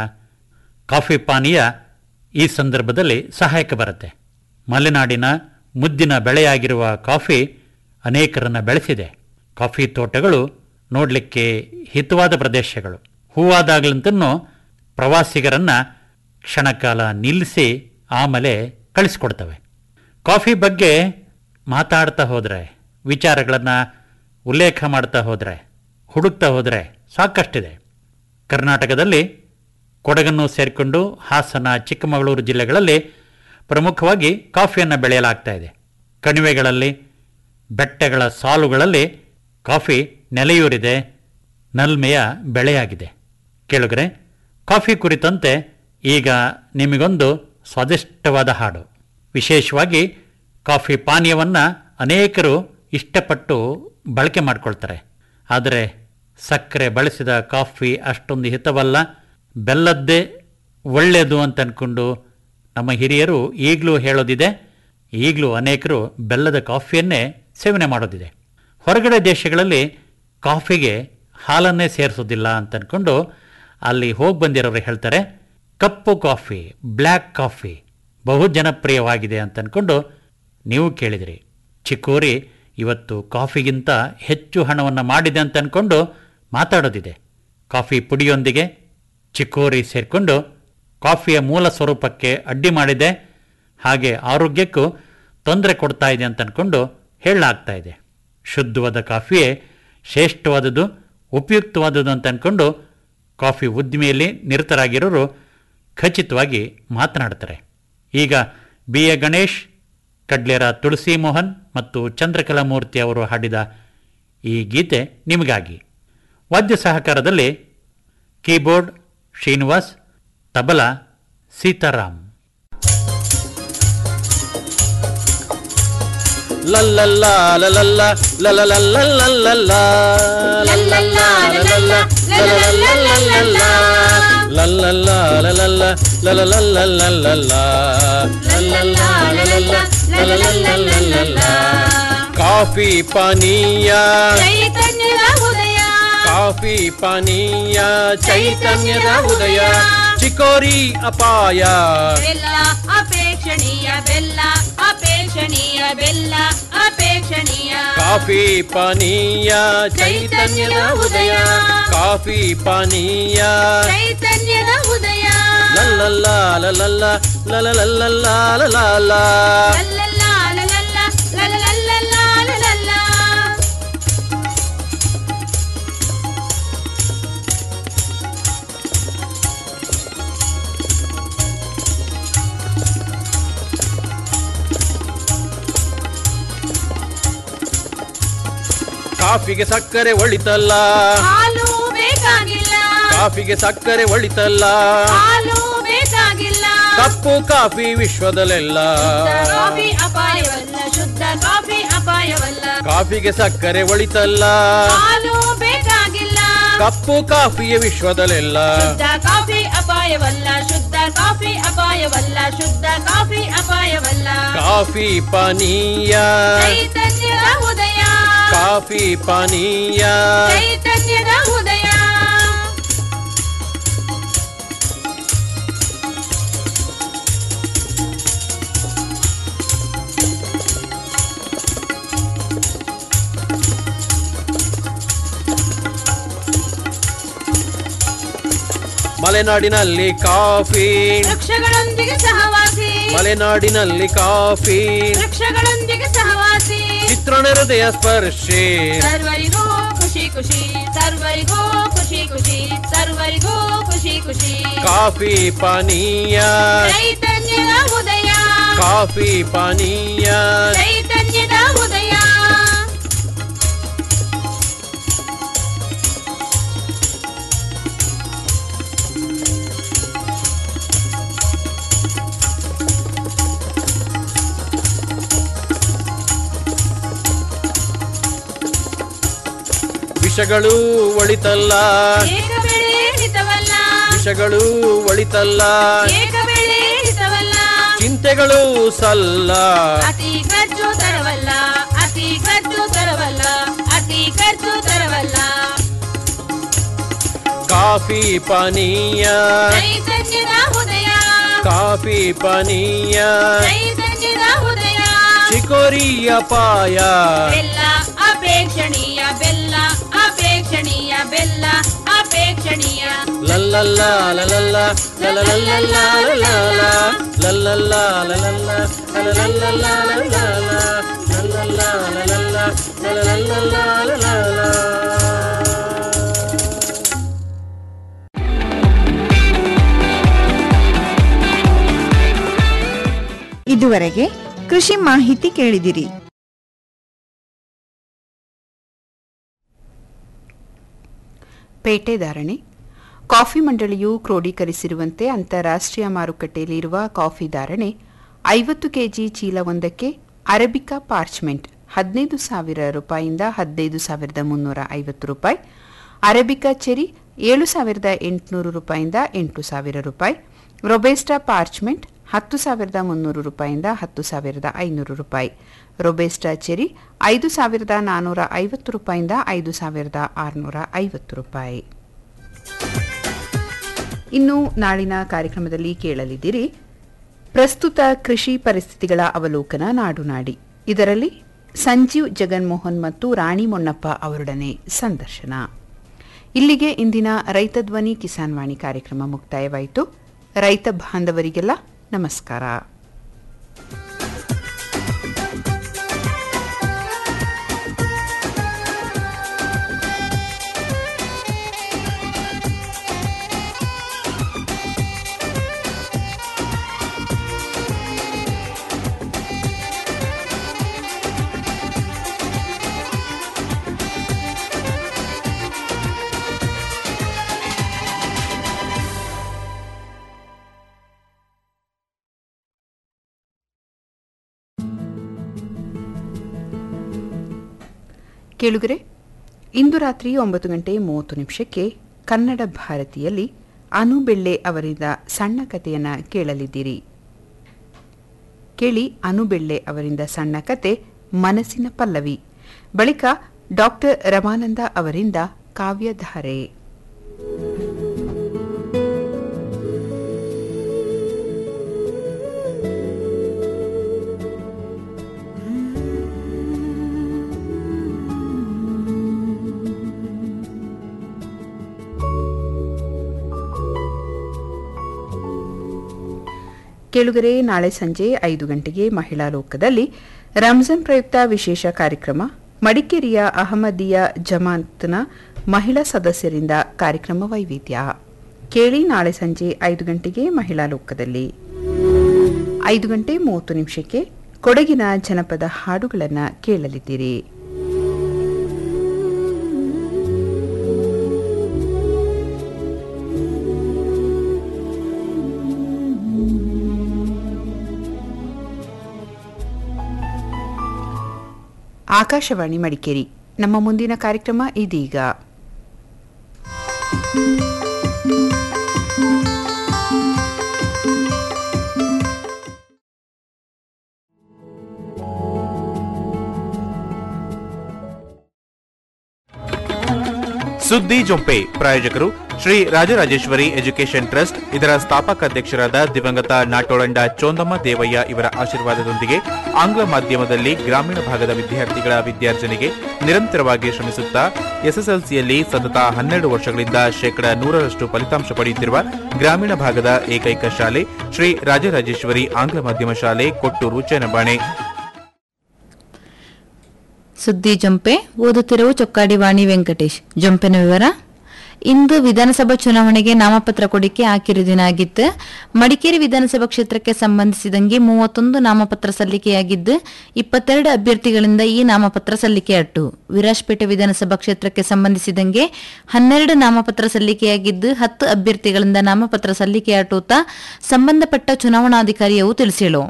ಕಾಫಿ ಪಾನೀಯ ಈ ಸಂದರ್ಭದಲ್ಲಿ ಸಹಾಯಕ ಬರುತ್ತೆ ಮಲೆನಾಡಿನ ಮುದ್ದಿನ ಬೆಳೆಯಾಗಿರುವ ಕಾಫಿ ಅನೇಕರನ್ನು ಬೆಳೆಸಿದೆ ಕಾಫಿ ತೋಟಗಳು ನೋಡಲಿಕ್ಕೆ ಹಿತವಾದ ಪ್ರದೇಶಗಳು ಹೂವಾದಾಗ್ಲಂತೂ ಪ್ರವಾಸಿಗರನ್ನ ಕ್ಷಣಕಾಲ ನಿಲ್ಲಿಸಿ ಆಮೇಲೆ ಕಳಿಸ್ಕೊಡ್ತವೆ ಕಾಫಿ ಬಗ್ಗೆ ಮಾತಾಡ್ತಾ ಹೋದರೆ ವಿಚಾರಗಳನ್ನು ಉಲ್ಲೇಖ ಮಾಡ್ತಾ ಹೋದರೆ ಹುಡುಕ್ತಾ ಹೋದರೆ ಸಾಕಷ್ಟಿದೆ ಕರ್ನಾಟಕದಲ್ಲಿ ಕೊಡಗನ್ನು ಸೇರಿಕೊಂಡು ಹಾಸನ ಚಿಕ್ಕಮಗಳೂರು ಜಿಲ್ಲೆಗಳಲ್ಲಿ ಪ್ರಮುಖವಾಗಿ ಕಾಫಿಯನ್ನು ಬೆಳೆಯಲಾಗ್ತಾ ಇದೆ ಕಣಿವೆಗಳಲ್ಲಿ ಬೆಟ್ಟಗಳ ಸಾಲುಗಳಲ್ಲಿ ಕಾಫಿ ನೆಲೆಯೂರಿದೆ ನಲ್ಮೆಯ ಬೆಳೆಯಾಗಿದೆ ಕೇಳುಗರೆ ಕಾಫಿ ಕುರಿತಂತೆ ಈಗ ನಿಮಗೊಂದು ಸ್ವಾದಿಷ್ಟವಾದ ಹಾಡು ವಿಶೇಷವಾಗಿ ಕಾಫಿ ಪಾನೀಯವನ್ನು ಅನೇಕರು ಇಷ್ಟಪಟ್ಟು ಬಳಕೆ ಮಾಡ್ಕೊಳ್ತಾರೆ ಆದರೆ ಸಕ್ಕರೆ ಬಳಸಿದ ಕಾಫಿ ಅಷ್ಟೊಂದು ಹಿತವಲ್ಲ ಬೆಲ್ಲದ್ದೇ ಒಳ್ಳೆಯದು ಅಂತ ಅಂದ್ಕೊಂಡು ನಮ್ಮ ಹಿರಿಯರು ಈಗಲೂ ಹೇಳೋದಿದೆ ಈಗಲೂ ಅನೇಕರು ಬೆಲ್ಲದ ಕಾಫಿಯನ್ನೇ ಸೇವನೆ ಮಾಡೋದಿದೆ ಹೊರಗಡೆ ದೇಶಗಳಲ್ಲಿ ಕಾಫಿಗೆ ಹಾಲನ್ನೇ ಸೇರಿಸೋದಿಲ್ಲ ಅಂತ ಅಂದ್ಕೊಂಡು ಅಲ್ಲಿ ಹೋಗಿ ಬಂದಿರೋರು ಹೇಳ್ತಾರೆ ಕಪ್ಪು ಕಾಫಿ ಬ್ಲ್ಯಾಕ್ ಕಾಫಿ ಬಹು ಜನಪ್ರಿಯವಾಗಿದೆ ಅಂತ ಅಂದ್ಕೊಂಡು ನೀವು ಕೇಳಿದಿರಿ ಚಿಕ್ಕೋರಿ ಇವತ್ತು ಕಾಫಿಗಿಂತ ಹೆಚ್ಚು ಹಣವನ್ನು ಮಾಡಿದೆ ಅಂತ ಅಂದ್ಕೊಂಡು ಮಾತಾಡೋದಿದೆ ಕಾಫಿ ಪುಡಿಯೊಂದಿಗೆ ಚಿಕ್ಕೋರಿ ಸೇರಿಕೊಂಡು ಕಾಫಿಯ ಮೂಲ ಸ್ವರೂಪಕ್ಕೆ ಅಡ್ಡಿ ಮಾಡಿದೆ ಹಾಗೆ ಆರೋಗ್ಯಕ್ಕೂ ತೊಂದರೆ ಕೊಡ್ತಾ ಇದೆ ಅಂತ ಅಂದ್ಕೊಂಡು ಹೇಳಲಾಗ್ತಾ ಇದೆ ಶುದ್ಧವಾದ ಕಾಫಿಯೇ ಶ್ರೇಷ್ಠವಾದದ್ದು ಉಪಯುಕ್ತವಾದದ್ದು ಅಂತ ಅಂದ್ಕೊಂಡು ಕಾಫಿ ಉದ್ದಿಮೆಯಲ್ಲಿ ನಿರತರಾಗಿರೋರು ಖಚಿತವಾಗಿ ಮಾತನಾಡ್ತಾರೆ ಈಗ ಬಿ ಎ ಗಣೇಶ್ ಕಡ್ಲೇರ ತುಳಸಿ ಮೋಹನ್ ಮತ್ತು ಚಂದ್ರಕಲಾ ಮೂರ್ತಿ ಅವರು ಹಾಡಿದ ಈ ಗೀತೆ ನಿಮಗಾಗಿ ವಾದ್ಯ ಸಹಕಾರದಲ್ಲಿ ಕೀಬೋರ್ಡ್ ಶ್ರೀನಿವಾಸ್ ತಬಲಾ ಸೀತಾರಾಮ್ ಕಾಫಿ ಪಾನೀಯ ಚೈತನ್ಯದ ಉದಯ ಕಾಫಿ ಪಾನೀಯ ಚೈತನ್ಯದ ಉದಯ ಚಿಕೋರಿ ಅಪಾಯ ಬೆಲ್ಲ ಅಪೇಕ್ಷಣೀಯ ಬೆಲ್ಲ ಅಪೇಕ್ಷಣೀಯ ಬೆಲ್ಲ ಅಪೇಕ್ಷಣೀಯ ಕಾಫಿ ಪಾನೀಯ ಚೈತನ್ಯದ ಉದಯ ಕಾಫಿ ಪಾನೀಯ ಚೈತನ್ಯದ ಉದಯ ಲಲ್ಲಲ್ಲ ಲಲಲ್ಲ ಲಲಲಲ್ಲಲ್ಲ ಲಲಲ್ಲ ಲಲ್ಲಲ್ಲ ಲಲಲ್ಲ ಲಲಲಲ್ಲಲ್ಲ ಲಲಲ್ಲ. ಕಾಫಿಗೆ ಸಕ್ಕರೆ ಒಳಿತಲ್ಲ ಹಾಲು ಬೇಕಾಗಿಲ್ಲ ಕಾಫಿಗೆ ಸಕ್ಕರೆ ಒಳಿತಲ್ಲ ಹಾಲು ಬೇಕಾಗಿಲ್ಲ ಕಪ್ಪು ಕಾಫಿ ವಿಶ್ವದಲ್ಲೆಲ್ಲ ಶುದ್ಧ ಕಾಫಿ ಅಪಾಯವಲ್ಲ ಶುದ್ಧ ಕಾಫಿ ಅಪಾಯವಲ್ಲ ಕಾಫಿಗೆ ಸಕ್ಕರೆ ಒಳಿತಲ್ಲ ಹಾಲು ಬೇಕಾಗಿಲ್ಲ ಕಪ್ಪು ಕಾಫಿಯ ವಿಶ್ವದಲ್ಲೆಲ್ಲ ಶುದ್ಧ ಕಾಫಿ ಅಪಾಯವಲ್ಲ ಶುದ್ಧ ಕಾಫಿ ಅಪಾಯವಲ್ಲ ಶುದ್ಧ ಕಾಫಿ ಅಪಾಯವಲ್ಲ ಕಾಫಿ ಪಾನೀಯ ಚೈತನ್ಯದ ಉದಯ ಕಾಫಿ ಪಾನೀಯ ಚೈತನ್ಯದ ಉದಯ ಮಲೆನಾಡಿನಲ್ಲಿ ಕಾಫಿ ವೃಕ್ಷಗಳೊಂದಿಗೆ ಸಹವಾಸಿ ಮಲೆನಾಡಿನಲ್ಲಿ ಕಾಫಿ ವೃಕ್ಷಗಳೊಂದಿಗೆ ಸಹವಾಸಿ ಚಿತ್ರಣ ಹೃದಯ ಸ್ಪರ್ಶಿ ಸರ್ವರಿಗೂ ಖುಷಿ ಖುಷಿ ಸರ್ವರಿಗೂ ಖುಷಿ ಖುಷಿ ಸರ್ವರಿಗೂ ಖುಷಿ ಖುಷಿ ಕಾಫಿ ಪಾನೀಯ ಚೈತನ್ಯದ ಉದಯ ಕಾಫಿ ಪಾನೀಯ ಚೈತನ್ಯದ ಉದಯ ವಿಷಗಳು ಒಳಿತಲ್ಲ ಏಕ ಬೆಳೆ ಹಿತವಲ್ಲ ವಿಷಗಳು ಒಳಿತಲ್ಲ ಏಕ ಬೆಳೆ ಹಿತವಲ್ಲ ಚಿಂತೆಗಳು ಸಲ್ಲ ಅತಿ ಖರ್ಚು ತರವಲ್ಲ ಅತಿ ಖರ್ಚು ತರವಲ್ಲ ಅತಿ ಖರ್ಚು ತರವಲ್ಲ ಕಾಫಿ ಪಾನೀಯ ಚೈತನ್ಯದ ಉದಯ ಕಾಫಿ ಪಾನೀಯ ಚೈತನ್ಯದ ಉದಯ ಚಿಕೋರಿಯ ಪಾಯ ಬೆಲ್ಲ ಅಪೇಕ್ಷಣೀಯ ಬೆಲ್ಲ ಅಪೇಕ್ಷಣೀಯ ಬೆಲ್ಲ ಅಪೇಕ್ಷಣೀಯ ಲಲ್ಲಲ್ಲ ಲಲಲ್ಲ ಲಲಲಲ್ಲಲ್ಲ ಲಲಲ ಲಲ್ಲಲ್ಲ ಲಲಲ್ಲ ಲಲಲಲ್ಲಲ್ಲ ಲಲಲ ಲಲ್ಲಲ್ಲ ಲಲಲ್ಲ ಲಲಲಲ್ಲಲ್ಲ ಲಲಲ ಇದುವರೆಗೆ ಕೃಷಿ ಮಾಹಿತಿ ಕೇಳಿದಿರಿ ಪೇಟೆ ಧಾರಣೆ ಕಾಫಿ ಮಂಡಳಿಯು ಕ್ರೋಢೀಕರಿಸಿರುವಂತೆ ಅಂತಾರಾಷ್ಟ್ರೀಯ ಮಾರುಕಟ್ಟೆಯಲ್ಲಿ ಇರುವ ಕಾಫಿ ಧಾರಣೆ ಐವತ್ತು ಕೆಜಿ ಚೀಲವೊಂದಕ್ಕೆ ಅರಬಿಕಾ ಪಾರ್ಚ್ಮೆಂಟ್ ಹದಿನೈದು ಸಾವಿರ ರೂಪಾಯಿಯಿಂದ ಹದಿನೈದು ಸಾವಿರದ ಮುನ್ನೂರ ಐವತ್ತು ರೂಪಾಯಿ ಅರಬಿಕಾ ಚೆರಿ ಏಳು ಸಾವಿರದ ಎಂಟುನೂರು ರೂಪಾಯಿಯಿಂದ ಎಂಟು ಸಾವಿರ ರೂಪಾಯಿ ರೊಬೆಸ್ಟಾ ಪಾರ್ಚ್ಮೆಂಟ್ ಹತ್ತು ಸಾವಿರದ ಮುನ್ನೂರು ರೂಪಾಯಿಯಿಂದ ಹತ್ತು ಸಾವಿರದ ಐನೂರು ರೂಪಾಯಿ ರೊಬೆಸ್ಟಾ ಚೆರಿ ಐದು ಸಾವಿರದ ನಾನ್ನೂರ ಐವತ್ತು ರೂಪಾಯಿಯಿಂದ ಐದು ಸಾವಿರದ ಆರುನೂರ ಐವತ್ತು ರೂಪಾಯಿ ಇನ್ನು ನಾಳಿನ ಕಾರ್ಯಕ್ರಮದಲ್ಲಿ ಕೇಳಲಿದ್ದೀರಿ ಪ್ರಸ್ತುತ ಕೃಷಿ ಪರಿಸ್ಥಿತಿಗಳ ಅವಲೋಕನ ನಾಡುನಾಡಿ ಇದರಲ್ಲಿ ಸಂಜೀವ್ ಜಗನ್ಮೋಹನ್ ಮತ್ತು ರಾಣಿ ಮೊನ್ನಪ್ಪ ಅವರೊಡನೆ ಸಂದರ್ಶನ ಇಲ್ಲಿಗೆ ಇಂದಿನ ರೈತ ಧ್ವನಿ ಕಿಸಾನ್ ವಾಣಿ ಕಾರ್ಯಕ್ರಮ ಮುಕ್ತಾಯವಾಯಿತು ರೈತ ಬಾಂಧವರಿಗೆಲ್ಲ ನಮಸ್ಕಾರ ಕೇಳುಗರೆ ಇಂದು ರಾತ್ರಿ ಒಂಬತ್ತು ಗಂಟೆ ಮೂವತ್ತು ನಿಮಿಷಕ್ಕೆ ಕನ್ನಡ ಭಾರತಿಯಲ್ಲಿ ಅನು ಬೆಳ್ಳೆ ಅವರಿಂದ ಸಣ್ಣ ಕಥೆಯನ್ನ ಕೇಳಲಿದ್ದೀರಿ ಕೇಳಿ ಅನು ಬೆಳ್ಳೆ ಅವರಿಂದ ಸಣ್ಣ ಕತೆ ಮನಸ್ಸಿನ ಪಲ್ಲವಿ ಬಳಿಕ ಡಾಕ್ಟರ್ ರಮಾನಂದ ಅವರಿಂದ ಕಾವ್ಯಧಾರೆ ಕೇಳುಗರೆ ನಾಳೆ ಸಂಜೆ ಐದು ಗಂಟೆಗೆ ಮಹಿಳಾ ಲೋಕದಲ್ಲಿ ರಂಜಾನ್ ಪ್ರಯುಕ್ತ ವಿಶೇಷ ಕಾರ್ಯಕ್ರಮ ಮಡಿಕೇರಿಯ ಅಹಮದಿಯಾ ಜಮಾತ್ನ ಮಹಿಳಾ ಸದಸ್ಯರಿಂದ ಕಾರ್ಯಕ್ರಮ ವೈವಿಧ್ಯ ಕೇಳಿ ನಾಳೆ ಸಂಜೆ ಐದು ಗಂಟೆಗೆ ಮಹಿಳಾ ಲೋಕದಲ್ಲಿ ಐದು ಗಂಟೆ ಮೂವತ್ತು ನಿಮಿಷಕ್ಕೆ ಕೊಡಗಿನ ಜನಪದ ಹಾಡುಗಳನ್ನು ಕೇಳಲಿದ್ದೀರಿ ಆಕಾಶವಾಣಿ ಮಡಿಕೇರಿ ನಮ್ಮ ಮುಂದಿನ ಕಾರ್ಯಕ್ರಮ ಇದೀಗ ಸುದ್ದಿ ಜೊಂಪೆ ಪ್ರಾಯೋಜಕರು ಶ್ರೀ ರಾಜರಾಜೇಶ್ವರಿ ಎಜುಕೇಷನ್ ಟ್ರಸ್ಟ್ ಇದರ ಸ್ಥಾಪಕ ಅಧ್ಯಕ್ಷರಾದ ದಿವಂಗತ ನಾಟೋಳಂಡ ಚೋಂದಮ್ಮ ದೇವಯ್ಯ ಇವರ ಆಶೀರ್ವಾದದೊಂದಿಗೆ ಆಂಗ್ಲ ಮಾಧ್ಯಮದಲ್ಲಿ ಗ್ರಾಮೀಣ ಭಾಗದ ವಿದ್ಯಾರ್ಥಿಗಳ ವಿದ್ಯಾರ್ಜನೆಗೆ ನಿರಂತರವಾಗಿ ಶ್ರಮಿಸುತ್ತಾ ಎಸ್ಎಸ್ಎಲ್ಸಿಯಲ್ಲಿ ಸತತ ಹನ್ನೆರಡು ವರ್ಷಗಳಿಂದ ಶೇಕಡ ನೂರರಷ್ಟು ಫಲಿತಾಂಶ ಪಡೆಯುತ್ತಿರುವ ಗ್ರಾಮೀಣ ಭಾಗದ ಏಕೈಕ ಶಾಲೆ ಶ್ರೀ ರಾಜರಾಜೇಶ್ವರಿ ಆಂಗ್ಲ ಮಾಧ್ಯಮ ಶಾಲೆ ಕೊಟ್ಟೂರು ಚೇನಬಾಣೆ ಸುದ್ದಿ ಜಂಪೆ ಓದುತ್ತಿರುವ ಚೊಕ್ಕಾಡಿ ವಾಣಿ ವೆಂಕಟೇಶ್ ಜಂಪೆನ ವಿವರ ಇಂದು ವಿಧಾನಸಭಾ ಚುನಾವಣೆಗೆ ನಾಮಪತ್ರ ಕೊಡಿಕೆ ಹಾಕಿರು ದಿನ ಆಗಿತ್ತು ಮಡಿಕೇರಿ ವಿಧಾನಸಭಾ ಕ್ಷೇತ್ರಕ್ಕೆ ಸಂಬಂಧಿಸಿದಂಗೆ ಮೂವತ್ತೊಂದು ನಾಮಪತ್ರ ಸಲ್ಲಿಕೆಯಾಗಿದ್ದು ಇಪ್ಪತ್ತೆರಡು ಅಭ್ಯರ್ಥಿಗಳಿಂದ ಈ ನಾಮಪತ್ರ ಸಲ್ಲಿಕೆಯಾಟ್ಟು ವಿರಾಜ್ಪೇಟೆ ವಿಧಾನಸಭಾ ಕ್ಷೇತ್ರಕ್ಕೆ ಸಂಬಂಧಿಸಿದಂಗೆ ಹನ್ನೆರಡು ನಾಮಪತ್ರ ಸಲ್ಲಿಕೆಯಾಗಿದ್ದು ಹತ್ತು ಅಭ್ಯರ್ಥಿಗಳಿಂದ ನಾಮಪತ್ರ ಸಲ್ಲಿಕೆಯಾಟುತ್ತಾ ಸಂಬಂಧಪಟ್ಟ ಚುನಾವಣಾಧಿಕಾರಿಯವು ತಿಳಿಸಿಳು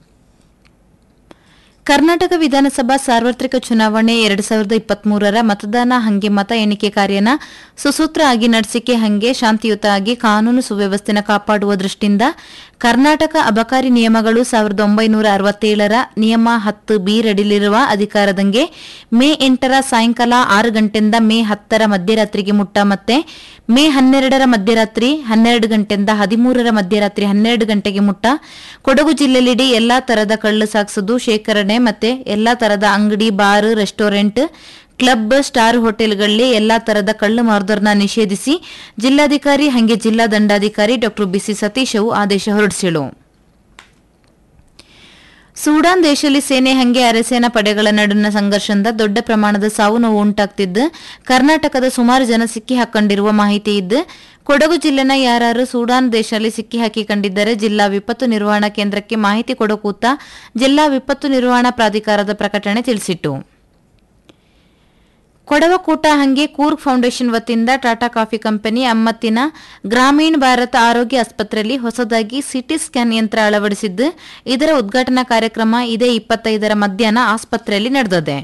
ಕರ್ನಾಟಕ ವಿಧಾನಸಭಾ ಸಾರ್ವತ್ರಿಕ ಚುನಾವಣೆ ಎರಡ್ ಸಾವಿರದ ಇಪ್ಪತ್ಮೂರರ ಮತದಾನ ಹಂಗೆ ಮತ ಎಣಿಕೆ ಕಾರ್ಯನ ಸುಸೂತ್ರ ಆಗಿ ನಡೆಸಿಕೆ ಹಂಗೆ ಶಾಂತಿಯುತ ಆಗಿ ಕಾನೂನು ಸುವ್ಯವಸ್ಥೆನ ಕಾಪಾಡುವ ದೃಷ್ಟಿಯಿಂದ ಕರ್ನಾಟಕ ಅಬಕಾರಿ ನಿಯಮಗಳು ಸಾವಿರದ ಒಂಬೈನೂರ ಅರವತ್ತೇಳರ ನಿಯಮ ಹತ್ತು ಬಿ ರಡಿಲಿರುವ ಅಧಿಕಾರದಂಗೆ ಮೇ ಎಂಟರ ಸಾಯಂಕಾಲ ಆರು ಗಂಟೆಯಿಂದ ಮೇ ಹತ್ತರ ಮಧ್ಯರಾತ್ರಿಗೆ ಮುಟ್ಟ ಮತ್ತೆ ಮೇ ಹನ್ನೆರಡರ ಮಧ್ಯರಾತ್ರಿ ಹನ್ನೆರಡು ಗಂಟೆಯಿಂದ ಹದಿಮೂರರ ಮಧ್ಯರಾತ್ರಿ ಹನ್ನೆರಡು ಗಂಟೆಗೆ ಮುಟ್ಟ ಕೊಡಗು ಜಿಲ್ಲೆಯಲ್ಲಿಡೀ ಎಲ್ಲಾ ತರದ ಕಳ್ಳು ಸಾಗಿಸೋದು ಶೇಖರಣೆ ಮತ್ತೆ ಎಲ್ಲಾ ತರದ ಅಂಗಡಿ ಬಾರ್ ರೆಸ್ಟೋರೆಂಟ್ ಕ್ಲಬ್ ಸ್ಟಾರ್ ಹೋಟೆಲ್ಗಳಲ್ಲಿ ಎಲ್ಲಾ ತರದ ಕಳ್ಳು ಮಾರುದರನ್ನ ನಿಷೇಧಿಸಿ ಜಿಲ್ಲಾಧಿಕಾರಿ ಹಂಗೆ ಜಿಲ್ಲಾ ದಂಡಾಧಿಕಾರಿ ಡಾ ಬಿಸಿ ಸತೀಶವು ಆದೇಶ ಹೊರಡಿಸಿಳು ಸೂಡಾನ್ ದೇಶದಲ್ಲಿ ಸೇನೆ ಹಂಗೆ ಅರೆಸೇನಾ ಪಡೆಗಳ ನಡುವಿನ ಸಂಘರ್ಷದಿಂದ ದೊಡ್ಡ ಪ್ರಮಾಣದ ಸಾವು ನೋವು ಉಂಟಾಗ್ತಿದ್ದು ಕರ್ನಾಟಕದ ಸುಮಾರು ಜನ ಸಿಕ್ಕಿ ಹಾಕೊಂಡಿರುವ ಮಾಹಿತಿ ಇದ್ದು ಕೊಡಗು ಜಿಲ್ಲೆನ ಯಾರು ಸೂಡಾನ್ ದೇಶದಲ್ಲಿ ಸಿಕ್ಕಿ ಹಾಕಿಕೊಂಡಿದ್ದರೆ ಜಿಲ್ಲಾ ವಿಪತ್ತು ನಿರ್ವಹಣಾ ಕೇಂದ್ರಕ್ಕೆ ಮಾಹಿತಿ ಕೊಡಕೂತ ಜಿಲ್ಲಾ ವಿಪತ್ತು ನಿರ್ವಹಣಾ ಪ್ರಾಧಿಕಾರದ ಪ್ರಕಟಣೆ ತಿಳಿಸಿತ್ತು ಕೊಡವಕೂಟ ಹಂಗೆ ಕೂರ್ಗ್ ಫೌಂಡೇಶನ್ ವತಿಯಿಂದ ಟಾಟಾ ಕಾಫಿ ಕಂಪನಿ ಅಮ್ಮತ್ತಿನ ಗ್ರಾಮೀಣ ಭಾರತ ಆರೋಗ್ಯ ಆಸ್ಪತ್ರೆಯಲ್ಲಿ ಹೊಸದಾಗಿ ಸಿಟಿ ಸ್ಕ್ಯಾನ್ ಯಂತ್ರ ಅಳವಡಿಸಿದ್ದು ಇದರ ಉದ್ಘಾಟನಾ ಕಾರ್ಯಕ್ರಮ ಇದೇ ಇಪ್ಪತ್ತೈದರ ಮಧ್ಯಾಹ್ನ ಆಸ್ಪತ್ರೆಯಲ್ಲಿ ನಡೆದಿದೆ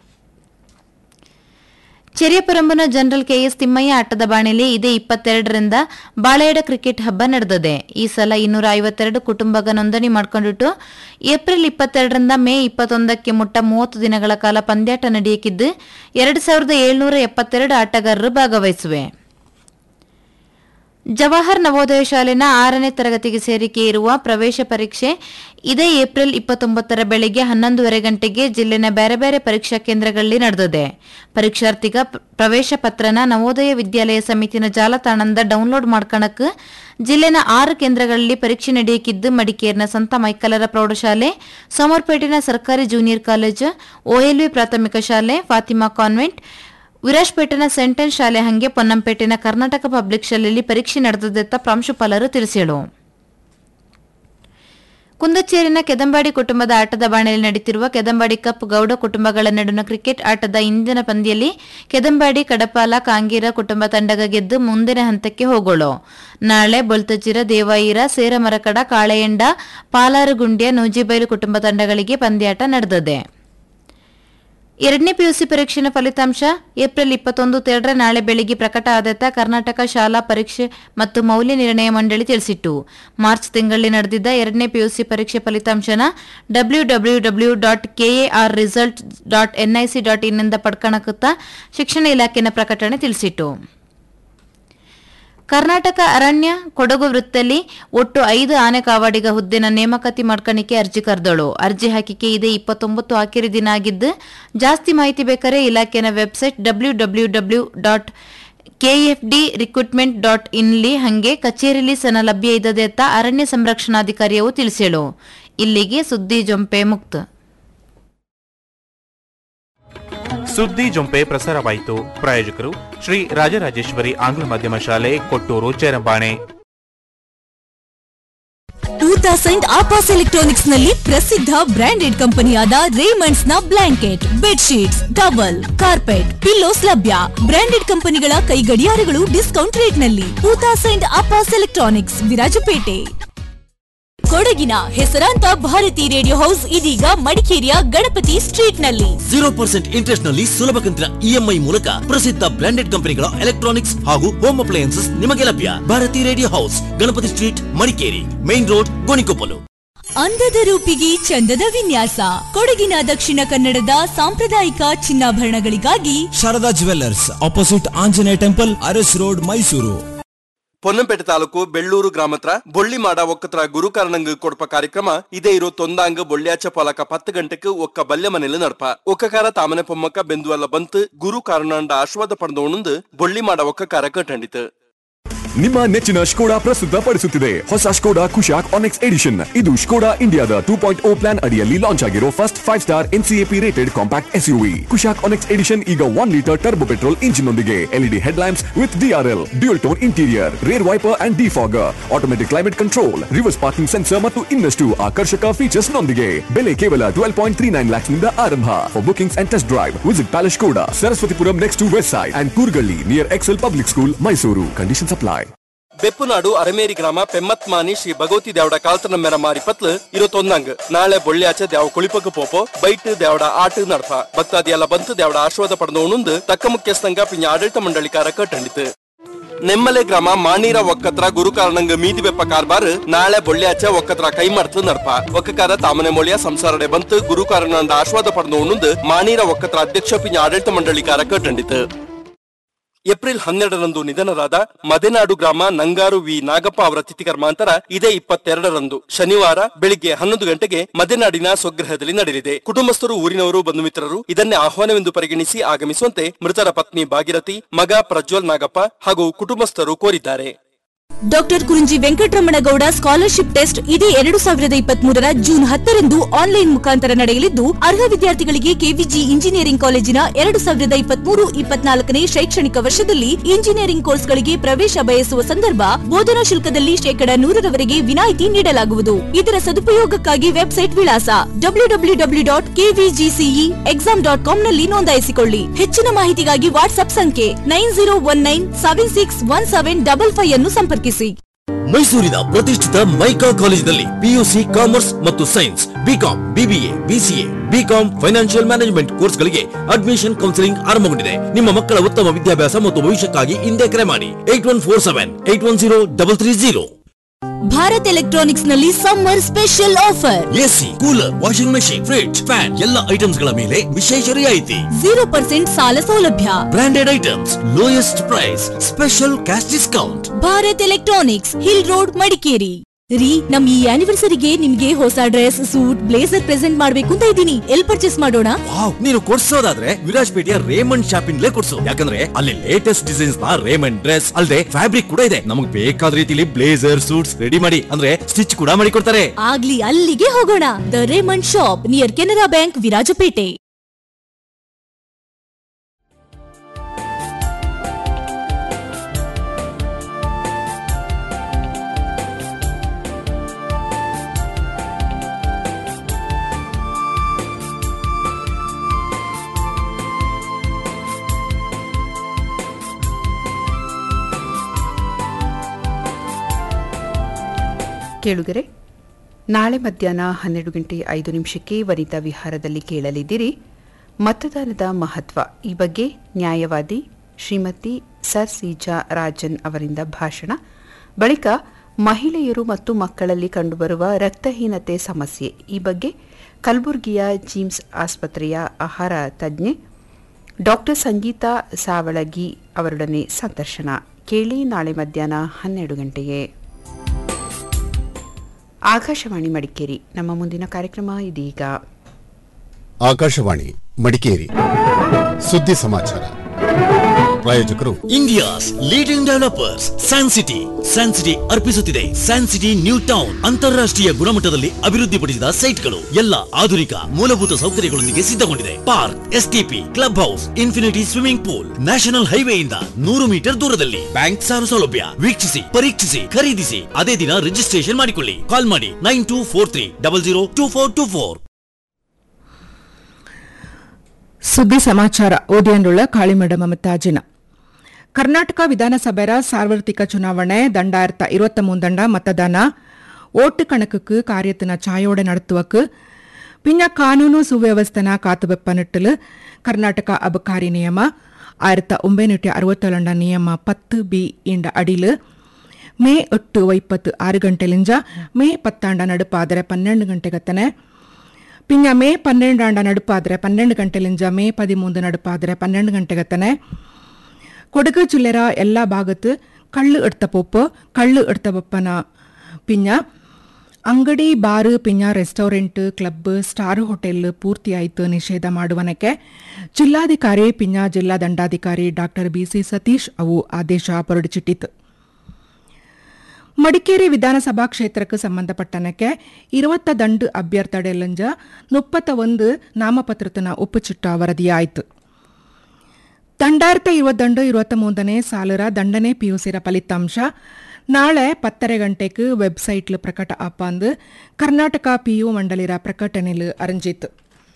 ಚೆರಿಯಪರಂಬನ ಜನರಲ್ ಕೆಎಸ್ ತಿಮ್ಮಯ್ಯ ಆಟದ ಬಾಣೆಯಲ್ಲಿ ಇದೇ ಇಪ್ಪತ್ತೆರಡರಿಂದ ಬಾಳೆಯಡ ಕ್ರಿಕೆಟ್ ಹಬ್ಬ ನಡೆದಿದೆ ಈ ಸಲ ಇನ್ನೂರ ಐವತ್ತೆರಡು ಕುಟುಂಬಗ ನೋಂದಣಿ ಮಾಡಿಕೊಂಡಿಟ್ಟು ಏಪ್ರಿಲ್ ಇಪ್ಪತ್ತೆರಡರಿಂದ ಮೇ ಇಪ್ಪತ್ತೊಂದಕ್ಕೆ ಮುಟ್ಟ ಮೂವತ್ತು ದಿನಗಳ ಕಾಲ ಪಂದ್ಯಾಟ ನಡೆಯಕಿದ್ದು ಎರಡು ಸಾವಿರದ ಏಳ್ನೂರ ಎಪ್ಪತ್ತೆರಡು ಆಟಗಾರರು ಭಾಗವಹಿಸುವೆ ಜವಾಹರ್ ನವೋದಯ ಶಾಲೆನ ಆರನೇ ತರಗತಿಗೆ ಸೇರಿಕೆ ಇರುವ ಪ್ರವೇಶ ಪರೀಕ್ಷೆ ಇದೇ ಏಪ್ರಿಲ್ ಇಪ್ಪತ್ತೊಂಬತ್ತರ ಬೆಳಗ್ಗೆ ಹನ್ನೊಂದುವರೆ ಗಂಟೆಗೆ ಜಿಲ್ಲೆನ ಬೇರೆ ಬೇರೆ ಪರೀಕ್ಷಾ ಕೇಂದ್ರಗಳಲ್ಲಿ ನಡೆದಿದೆ ಪರೀಕ್ಷಾರ್ಥಿಗ ಪ- ಪ್ರವೇಶ ಪತ್ರನ ನವೋದಯ ವಿದ್ಯಾಲಯ ಸಮಿತಿನ ಜಾಲತಾಣದಿಂದ ಡೌನ್ಲೋಡ್ ಮಾಡ್ಕಣಕ್ ಜಿಲ್ಲೆನ ಆರು ಕೇಂದ್ರಗಳಲ್ಲಿ ಪರೀಕ್ಷೆ ನಡೆಯಕಿದ್ದು ಮಡಿಕೇರಿನ ಸಂತ ಮೈಕಲರ ಪ್ರೌಢಶಾಲೆ ಸೋಮರ್ಪೇಟಿನ ಸರ್ಕಾರಿ ಜೂನಿಯರ್ ಕಾಲೇಜು ಓಎಲ್ವಿ ಪ್ರಾಥಮಿಕ ಶಾಲೆ ಫಾತಿಮಾ ಕಾನ್ವೆಂಟ್ ವಿರಾಜ್ಪೇಟೆನ ಸೆಂಟೆನ್ ಶಾಲೆ ಹಂಗೆ ಪೊನ್ನಂಪೇಟೆನ ಕರ್ನಾಟಕ ಪಬ್ಲಿಕ್ ಶಾಲೆಯಲ್ಲಿ ಪರೀಕ್ಷೆ ನಡೆದದೆತ್ತ ಪ್ರಾಂಶುಪಾಲರು ತಿಳಿಸಿದರು ಕುಂದಚೇರಿನ ಕೆದಂಬಾಡಿ ಕುಟುಂಬದ ಆಟದ ಬಾಣೆಯಲ್ಲಿ ನಡೆಯುತ್ತಿರುವ ಕೆದಂಬಾಡಿ ಕಪ್ ಗೌಡ ಕುಟುಂಬಗಳ ನಡುವಿನ ಕ್ರಿಕೆಟ್ ಆಟದ ಇಂದಿನ ಪಂದ್ಯದಲ್ಲಿ ಕೆದಂಬಾಡಿ ಕಡಪಾಲ ಕಾಂಗೀರ ಕುಟುಂಬ ತಂಡಗ ಗೆದ್ದು ಮುಂದಿನ ಹಂತಕ್ಕೆ ಹೋಗೋಳು ನಾಳೆ ಬೊಲ್ತಜಿರ ದೇವಾಯಿರ ಸೇರಮರಕಡ ಕಾಳೆಯಂಡ ಪಾಲಾರುಗುಂಡ್ಯ ನೂಜಿಬೈಲು ಕುಟುಂಬ ತಂಡಗಳಿಗೆ ಪಂದ್ಯಾಟ ನಡೆದಿದೆ ಎರಡನೇ ಪಿಯುಸಿ ಪರೀಕ್ಷೆನ ಫಲಿತಾಂಶ ಏಪ್ರಿಲ್ ಇಪ್ಪತ್ತೊಂದು ತೆರಡ್ರ ನಾಳೆ ಬೆಳಿಗ್ಗೆ ಪ್ರಕಟ ಆದತ್ತ ಕರ್ನಾಟಕ ಶಾಲಾ ಪರೀಕ್ಷೆ ಮತ್ತು ಮೌಲ್ಯ ನಿರ್ಣಯ ಮಂಡಳಿ ತಿಳಿಸಿತ್ತು ಮಾರ್ಚ್ ತಿಂಗಳಲ್ಲಿ ನಡೆದಿದ್ದ ಎರಡನೇ ಪಿಯುಸಿ ಪರೀಕ್ಷೆ ಫಲಿತಾಂಶನ W W W dot KAR result dot NIC dot ಇನ್ನಿಂದ ಪಡ್ಕಣಕುತ್ತಾ ಶಿಕ್ಷಣ ಇಲಾಖೆನ ಪ್ರಕಟಣೆ ತಿಳಿಸಿತ್ತು ಕರ್ನಾಟಕ ಅರಣ್ಯ ಕೊಡಗು ವೃತ್ತದಲ್ಲಿ ಒಟ್ಟು ಐದು ಆನೆ ಕಾವಾಡಿಗ ಹುದ್ದೆನ ನೇಮಕಾತಿ ಮಾಡ್ಕಣಿಕೆ ಅರ್ಜಿ ಕರೆದಳು ಅರ್ಜಿ ಹಾಕಿಕೆ ಇದೇ ಇಪ್ಪತ್ತೊಂಬತ್ತು ಆಖರಿ ದಿನ ಆಗಿದ್ದು ಜಾಸ್ತಿ ಮಾಹಿತಿ ಬೇಕಾರೆ ಇಲಾಖೆನ website W W W dot KFD recruitment dot ಇನ್ಲಿ ಹಂಗೆ ಕಚೇರಿಲಿ ಸನ ಲಭ್ಯ ಇದ್ದದೆ ಅಂತ ಅರಣ್ಯ ಸಂರಕ್ಷಣಾಧಿಕಾರಿಯವು ತಿಳಿಸೇಳು ಇಲ್ಲಿಗೆ ಸುದ್ದಿ ಜೊಂಪೆ ಮುಕ್ತ ಸುದ್ದಿ ಜೊಂಪೆ ಪ್ರಸಾರವಾಯಿತು ಪ್ರಾಯೋಜಕರು ಶ್ರೀ ರಾಜರಾಜೇಶ್ವರಿ ಆಂಗ್ಲ ಮಾಧ್ಯಮ ಶಾಲೆ ಕೊಟ್ಟೂರು ಚೇರಂಬಾಣೆ ಟೂ ತೌಸಂಡ್ ಆಪಾಸ್ ಎಲೆಕ್ಟ್ರಾನಿಕ್ಸ್ ನಲ್ಲಿ ಪ್ರಸಿದ್ಧ ಬ್ರಾಂಡೆಡ್ ಕಂಪನಿಯಾದ ರೇಮಂಡ್ಸ್ ನ blanket bedsheets towel carpet pillows ಲಭ್ಯ ಬ್ರಾಂಡೆಡ್ ಕಂಪನಿಗಳ ಕೈ ಗಡಿಯಾರಗಳು ಡಿಸ್ಕೌಂಟ್ ರೇಟ್ ನಲ್ಲಿ ಟೂ ತೌಸಂಡ್ ಆಪಾಸ್ ಎಲೆಕ್ಟ್ರಾನಿಕ್ಸ್ ವಿರಾಜಪೇಟೆ ಕೊಡಗಿನ ಹೆಸರಾಂತ ಭಾರತಿ ರೇಡಿಯೋ ಹೌಸ್ ಇದೀಗ ಮಡಿಕೇರಿಯ ಗಣಪತಿ ಸ್ಟ್ರೀಟ್ ನಲ್ಲಿ ಜೀರೋ ಪರ್ಸೆಂಟ್ ಇಂಟ್ರೆಸ್ಟ್ ನಲ್ಲಿ ಸುಲಭ ಕಂತಿನ ಇಎಂಐ ಮೂಲಕ ಪ್ರಸಿದ್ಧ ಬ್ರಾಂಡೆಡ್ ಕಂಪನಿಗಳ ಎಲೆಕ್ಟ್ರಾನಿಕ್ಸ್ ಹಾಗೂ ಹೋಮ್ ಅಪ್ಲಯನ್ಸಸ್ ನಿಮಗೆ ಲಭ್ಯ Bharathi radio house Ganapathi street Madikeri main road Gonikoppal ಅಂದದ ರೂಪಿಗೆ ಚಂದದ ವಿನ್ಯಾಸ ಕೊಡಗಿನ ದಕ್ಷಿಣ ಕನ್ನಡದ ಸಾಂಪ್ರದಾಯಿಕ ಚಿನ್ನಾಭರಣಗಳಿಗಾಗಿ Sharada jewellers opposite Anjaneya temple Aras road Mysuru Ponnampet taluk Belluru ಗ್ರಾಮತ್ರ ಬೊಳ್ಳಿಮಾಡ ಒಕ್ಕತ್ರ ಗುರುಕಾರಣಂಗ್ ಕೊಡ್ಪ ಕಾರ್ಯಕ್ರಮ ಇದೇ ಇರೋ ತೊಂದಾಂಗ್ ಬೊಳ್ಳ್ಯಾಚ ಪಾಲಕ ಪತ್ತು ಗಂಟೆಗೆ ಒಕ್ಕ ಬಲ್ಯ ಮನೇಲಿ ನಡ್ಪ ಒಕ್ಕಕಾರ ತಾಮನೆ ಪೊಮ್ಮಕ್ಕ ಬೆಂದುವಲ್ಲ ಬಂತು ಗುರು ಕಾರಣಂಡ ಆಶೀರ್ವಾದ ಪಡೆದವನಂದು ಬೊಳ್ಳಿಮಾಡ ಒಕ್ಕಕಾರ ಕಟ್ಟಂಡಿತು ನಿಮ್ಮ ನೆಚ್ಚಿನ ಸ್ಕೋಡಾ ಪ್ರಸ್ತುತಪಡಿಸುತ್ತಿದೆ ಹೊಸ ಸ್ಕೋಡಾ ಕುಶಾಕ್ ಆನೆಕ್ಸ್ ಎಡಿಷನ್ ಇದು ಸ್ಕೋಡಾ ಇಂಡಿಯಾದ ಟೂ ಪಾಯಿಂಟ್ ಓ ಪ್ಲಾನ್ ಅಡಿಯಲ್ಲಿ ಲಾಂಚ್ ಆಗಿರೋ first five star NCAP rated compact SUV Kushaq Onyx edition ಈಗ one litre turbo petrol engine ನೊಂದಿಗೆ LED head lamps with DRL dual tone interior rear wiper and defogger automatic climate control reverse parking sensor ಮತ್ತು ಇನ್ನಷ್ಟು ಆಕರ್ಷಕ ಫೀಚರ್ಸ್ ನೊಂದಿಗೆ ಬೆಲೆ ಕೇವಲ twelve point three nine lakhs ನಿಂದ ಆರಂಭ for bookings and test drive visit palace Skoda Saraswathipuram next to west side and Koorgalli near Excel public school Mysuru condition apply Beppunadu Arameri ಗ್ರಾಮ ಪೆಮ್ಮತ್ಮಾನಿ ಶ್ರೀ ಭಗವತಿ ದೇವಡ ಕಾಲ್ತನ ಮೆರ ಮಾರಿ ಪತ್ಲು ಇರೋತೊಂದಂಗ್ ನಾಳೆ ಬೊಳ್ಳ್ಯಾಚೆ ದೇವ ಕುಳಿಪಕ್ಕೆ ಪೋಪೋ ಬೈಟ್ ದೇವಡ ಆಟ ನಡ್ಪ ಭಕ್ತಾದಿ ಎಲ್ಲ ಬಂತು ದೇವಡ ಆಶೀರ್ವಾದ ಪಡೆದವನುಂದು ತಕ್ಕ ಮುಖ್ಯಸ್ಥಂಗ ಪಿಂಜ ಆಡಳಿತ ಮಂಡಳಿಕಾರ ಕಟ್ಟಂಡಿತು ನೆಮ್ಮಲೆ ಗ್ರಾಮ ಮಾಣೀರ ಒಕ್ಕತ್ರ ಗುರುಕಾರಣಂಗ ಮೀದಿ ಬೆಪ್ಪ ಕಾರ್ಬಾರ್ ನಾಳೆ ಬೊಳ್ಳ್ಯಾಚೆ ಒಕ್ಕತ್ರ ಕೈ ಮಾಡ್ತು ನಡ್ಪ ಒಕ್ಕಕಾರ ತಾಮನೆ ಮೊಳಿಯ ಸಂಸಾರಡೆ ಬಂತು ಗುರುಕಾರಣಂದ ಆಶೀರ್ವಾದ ಪಡೆದವನುಂದು ಮಾಣೀರ ಒಕ್ಕತ್ರ ಅಧ್ಯಕ್ಷ ಪಿಂಜ ಆಡಳಿತ ಮಂಡಳಿಕಾರ ಕಟ್ಟಂಡಿತು ಏಪ್ರಿಲ್ ಹನ್ನೆರಡರಂದು ನಿಧನರಾದ ಮದೆನಾಡು ಗ್ರಾಮ ನಂಗಾರು ವಿ ನಾಗಪ್ಪ ಅವರ ತಿಥಿ ಕರ್ಮಾಂತರ ಇದೇ ಇಪ್ಪತ್ತೆರಡರಂದು ಶನಿವಾರ ಬೆಳಿಗ್ಗೆ ಹನ್ನೊಂದು ಗಂಟೆಗೆ ಮದೆನಾಡಿನ ಸ್ವಗೃಹದಲ್ಲಿ ನಡೆಯಲಿದೆ ಕುಟುಂಬಸ್ಥರು ಊರಿನವರು ಬಂಧು ಮಿತ್ರರು ಇದನ್ನೇ ಆಹ್ವಾನವೆಂದು ಪರಿಗಣಿಸಿ ಆಗಮಿಸುವಂತೆ ಮೃತರ ಪತ್ನಿ ಭಾಗಿರಥಿ ಮಗ ಪ್ರಜ್ವಲ್ ನಾಗಪ್ಪ ಹಾಗೂ ಕುಟುಂಬಸ್ಥರು ಕೋರಿದ್ದಾರೆ ಡಾಕ್ಟರ್ ಕುರುಂಜಿ ವೆಂಕಟರಮಣಗೌಡ ಸ್ಕಾಲರ್ಶಿಪ್ ಟೆಸ್ಟ್ ಇದೇ ಎರಡು ಸಾವಿರದ ಇಪ್ಪತ್ಮೂರರ ಜೂನ್ ಹತ್ತರಂದು ಆನ್ಲೈನ್ ಮುಖಾಂತರ ನಡೆಯಲಿದ್ದು ಅರ್ಹ ವಿದ್ಯಾರ್ಥಿಗಳಿಗೆ ಕೆವಿಜಿ ಇಂಜಿನಿಯರಿಂಗ್ ಕಾಲೇಜಿನ ಎರಡು ಸಾವಿರದ ಇಪ್ಪತ್ಮೂರು ಇಪ್ಪತ್ನಾಲ್ಕನೇ ಶೈಕ್ಷಣಿಕ ವರ್ಷದಲ್ಲಿ ಇಂಜಿನಿಯರಿಂಗ್ ಕೋರ್ಸ್ಗಳಿಗೆ ಪ್ರವೇಶ ಬಯಸುವ ಸಂದರ್ಭ ಬೋಧನಾ ಶುಲ್ಕದಲ್ಲಿ ಶೇಕಡ ನೂರರವರೆಗೆ ವಿನಾಯಿತಿ ನೀಡಲಾಗುವುದು ಇದರ ಸದುಪಯೋಗಕ್ಕಾಗಿ ವೆಬ್ಸೈಟ್ ವಿಳಾಸ W W W dot KVGCE exam dot ಕಾಂನಲ್ಲಿ ನೋಂದಾಯಿಸಿಕೊಳ್ಳಿ ಹೆಚ್ಚಿನ ಮಾಹಿತಿಗಾಗಿ ವಾಟ್ಸ್ಆಪ್ ಸಂಖ್ಯೆ nine zero one nine seven six one seven double five ಅನ್ನು ಸಂಪರ್ಕಿಸಿ ಮೈಸೂರಿನ ಪ್ರತಿಷ್ಠಿತ ಮೈಕಾ ಕಾಲೇಜಿನಲ್ಲಿ ಪಿಯುಸಿ ಕಾಮರ್ಸ್ ಮತ್ತು science BCom BBA BCA BCom financial management ಕೋರ್ಸ್ಗಳಿಗೆ ಅಡ್ಮಿಷನ್ ಕೌನ್ಸಿಲಿಂಗ್ ಆರಂಭಗೊಂಡಿದೆ ನಿಮ್ಮ ಮಕ್ಕಳ ಉತ್ತಮ ವಿದ್ಯಾಭ್ಯಾಸ ಮತ್ತು ಭವಿಷ್ಯಕ್ಕಾಗಿ ಹಿಂದೆ ಕರೆ ಮಾಡಿ eight one four seven eight one zero double three zero Bharat electronics ನಲ್ಲಿ summer special offer AC cooler washing machine fridge fan ಎಲ್ಲ ಐಟಮ್ಸ್ ಗಳ ಮೇಲೆ ವಿಶೇಷ ರಿಯಾಯಿತಿ ಜೀರೋ ಪರ್ಸೆಂಟ್ ಸಾಲ ಸೌಲಭ್ಯ branded items lowest price special cash discount Bharat electronics hill road Madikeri ರೀ ನಮ್ ಈ ಆನಿವರ್ಸರಿಗೆ ನಿಮ್ಗೆ ಹೊಸ ಡ್ರೆಸ್ ಸೂಟ್ ಬ್ಲೇಸರ್ ಪ್ರೆಸೆಂಟ್ ಮಾಡ್ಬೇಕು ಅಂತ ಇದ್ದೀನಿ ಎಲ್ ಪರ್ಚೇಸ್ ಮಾಡೋಣ ವಾವ್ ನೀನು ಕೊಡ್ಸೋದಾದ್ರೆ ವಿರಾಜ್ಪೇಟೆಯ ರೇಮಂಡ್ ಶಾಪಿಂಗ್ಲೇ ಕೊಡ್ಸು ಯಾಕಂದ್ರೆ ಅಲ್ಲಿ ಲೇಟೆಸ್ಟ್ ಡಿಸೈನ್ಸ್ ನ ರೇಮಂಡ್ ಡ್ರೆಸ್ ಅಲ್ಲದೆ ಫ್ಯಾಬ್ರಿಕ್ ಕೂಡ ಇದೆ ನಮಗೆ ಬೇಕಾದ ರೀತಿಲಿ ಬ್ಲೇಸರ್ ಸೂಟ್ಸ್ ರೆಡಿ ಮಾಡಿ ಅಂದ್ರೆ ಸ್ಟಿಚ್ ಕೂಡ ಮಾಡಿ ಕೊಡ್ತಾರೆ ಆಗ್ಲಿ ಅಲ್ಲಿಗೆ ಹೋಗೋಣ the Raymond shop near Canara bank Virajpet ಕೇಳುಗರೆ ನಾಳೆ ಮಧ್ಯಾಹ್ನ ಹನ್ನೆರಡು ಗಂಟೆ ಐದು ನಿಮಿಷಕ್ಕೆ ವನಿತಾ ವಿಹಾರದಲ್ಲಿ ಕೇಳಲಿದ್ದೀರಿ ಮತದಾನದ ಮಹತ್ವ ಈ ಬಗ್ಗೆ ನ್ಯಾಯವಾದಿ ಶ್ರೀಮತಿ ಸರ್ ಸೀಜಾ ರಾಜನ್ ಅವರಿಂದ ಭಾಷಣ ಬಳಿಕ ಮಹಿಳೆಯರು ಮತ್ತು ಮಕ್ಕಳಲ್ಲಿ ಕಂಡುಬರುವ ರಕ್ತಹೀನತೆ ಸಮಸ್ಯೆ ಈ ಬಗ್ಗೆ ಕಲಬುರಗಿಯ ಜಿಮ್ಸ್ ಆಸ್ಪತ್ರೆಯ ಆಹಾರ ತಜ್ಞೆ ಡಾಕ್ಟರ್ ಸಂಗೀತಾ ಸಾವಳಗಿ ಅವರೊಡನೆ ಸಂದರ್ಶನ ಕೇಳಿ ನಾಳೆ ಮಧ್ಯಾಹ್ನ ಹನ್ನೆರಡು ಗಂಟೆಗೆ ಆಕಾಶವಾಣಿ ಮಡಿಕೇರಿ ನಮ್ಮ ಮುಂದಿನ ಕಾರ್ಯಕ್ರಮ ಇದೀಗ ಆಕಾಶವಾಣಿ ಮಡಿಕೇರಿ ಸುದ್ದಿ ಸಮಾಚಾರ ಪ್ರಾಯೋಜಕರು India's leading developers San City San City ಅರ್ಪಿಸುತ್ತಿದೆ ಸ್ಯಾನ್ ಸಿಟಿ ನ್ಯೂ ಟೌನ್ ಅಂತಾರಾಷ್ಟ್ರೀಯ ಗುಣಮಟ್ಟದಲ್ಲಿ ಅಭಿವೃದ್ಧಿಪಡಿಸಿದ ಸೈಟ್ಗಳು ಎಲ್ಲ ಆಧುನಿಕ ಮೂಲಭೂತ ಸೌಕರ್ಯಗಳೊಂದಿಗೆ ಸಿದ್ಧಗೊಂಡಿದೆ park STP club house infinity swimming pool national ಹೈವೇಯಿಂದ ನೂರು ಮೀಟರ್ ದೂರದಲ್ಲಿ ಬ್ಯಾಂಕ್ ಸಾಲ ಸೌಲಭ್ಯ ವೀಕ್ಷಿಸಿ ಪರೀಕ್ಷಿಸಿ ಖರೀದಿಸಿ ಅದೇ ದಿನ ರಿಜಿಸ್ಟ್ರೇಷನ್ ಮಾಡಿಕೊಳ್ಳಿ ಕಾಲ್ ಮಾಡಿ nine two four three double zero two four two four ಸುದ್ದಿ ಸಮಾಚಾರ ಓದಿಯನ್ನುಳ್ಳ ಕಾಳಿಮಡ ಮಮತಾಜಿನ ಕರ್ನಾಟಕ ವಿಧಾನಸಭೆಯ ಸಾರ್ವತ್ರಿಕ ಚುನಾವಣೆ ದಂಡಾಯಿರತ ಇರುವತ್ತ ಮುಂದಂಡ ಮತದಾನ ஓட்டு கணக்குக்கு காரியத்தின சாயோட நடத்துவக்கு பின்ன ಕಾನೂನು ಸುವ್ಯವಸ್ಥೆನ ಕಾತುವೆಪ್ಪನಿಟ್ಟಲು ಕರ್ನಾಟಕ ಅಬಕಾರಿ ನಿಯಮ ಆಯಿರತ್ತ ಒಂಬೈನೂറ്റി ಅರವತ್ತೇಳಂಡ ನಿಯಮ ಪತ್ತು ಬಿ ಇಂಡ ಅಡಿಲು ಮೇ ಎಟ್ಟು ಒಯ್ಪತ್ತು ಆರು ಗಂಟೆಲಿಂಜ ಮೇ ಪತ್ತಾಂಡ ನಡುಪಾದರೆ ಪನ್ನೆಂಡು ಗಂಟೆಗತ್ತನೆ ಪಿಂಜ ಮೇ ಪನ್ನೆಂಡಾಂಡ ನಡುಪಾದರೆ ಪನ್ನೆಂಡು ಗಂಟೆಲಿಂಜ ಮೇ ಪದಿಮೂಂದು ನಡುಪಾದರೆ ಪನ್ನೆಂಡು ಗಂಟೆಗತ್ತನೆ ಕೊಡಗು ಜಿಲ್ಲೆರ ಎಲ್ಲ ಭಾಗತ್ತು ಕಳ್ಳು ಎಡ್ತ ಪೊಪ್ಪು ಕಳ್ಳು ಎಡ್ತ ಪಪ್ಪನ ಪಿಂಜ ಅಂಗಡಿ ಬಾರು ಪಿಂಜ ರೆಸ್ಟೋರೆಂಟ್ ಕ್ಲಬ್ ಸ್ಟಾರ್ ಹೋಟೆಲ್ ಪೂರ್ತಿ ಆಯಿತು ನಿಷೇಧ ಮಾಡುವನಕ್ಕೆ ಜಿಲ್ಲಾಧಿಕಾರಿ ಪಿಂಜ ಜಿಲ್ಲಾ ದಂಡಾಧಿಕಾರಿ ಡಾಕ್ಟರ್ ಬಿಸಿ ಸತೀಶ್ ಅವು ಆದೇಶ ಹೊರಡಿಸಿಟ್ಟಿತು ಮಡಿಕೇರಿ ವಿಧಾನಸಭಾ ಕ್ಷೇತ್ರಕ್ಕೆ ಸಂಬಂಧಪಟ್ಟನಕ್ಕೆ ಇರುವತ್ತ ದಂಡು ಅಭ್ಯರ್ಥಿಡೆಲ್ಲಂಜ ಮುಪ್ಪತ್ತ ಒಂದು ನಾಮಪತ್ರತನ ಒಪ್ಪುಚಿಟ್ಟ ವರದಿಯಾಯಿತು ದಂಡಾಯಿರತ್ತ ഇരുപത്തിരണ്ട് ഇരുപത്തി മൂന്നിന് സാലറ ದಂಡನೆ ಪಿಯುಸಿರ ಫಲಿತಾಂಶ ನಾಳೆ ಪತ್ತರೆ ಗಂಟೆಗೆ ವೆಬ್ಸೈಟ್ಲು ಪ್ರಕಟ ಆಪಂದು ಕರ್ನಾಟಕ ಪಿಯು ಮಂಡಳಿರ ಪ್ರಕಟಣೆಲು ಅರಂಜಿತು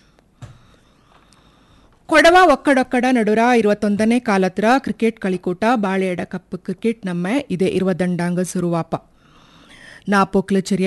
ಕೊಡವ ಒಕ್ಕಡೊಕ್ಕಡ ನಡುರ ಇರುವತ್ತೊಂದನೇ ಕಾಲತ್ರ ಕ್ರಿಕೆಟ್ ಕಳಿಕೂಟ ಬಾಳೆಯಡ ಕಪ್ ಕ್ರಿಕೆಟ್ ನಮ್ಮೆ ಇದೇ ಇರುವ ದಂಡಾಂಗ ಸುರುವಾಪ ನಾಪೋಕ್ಲು ಚೆರಿಯ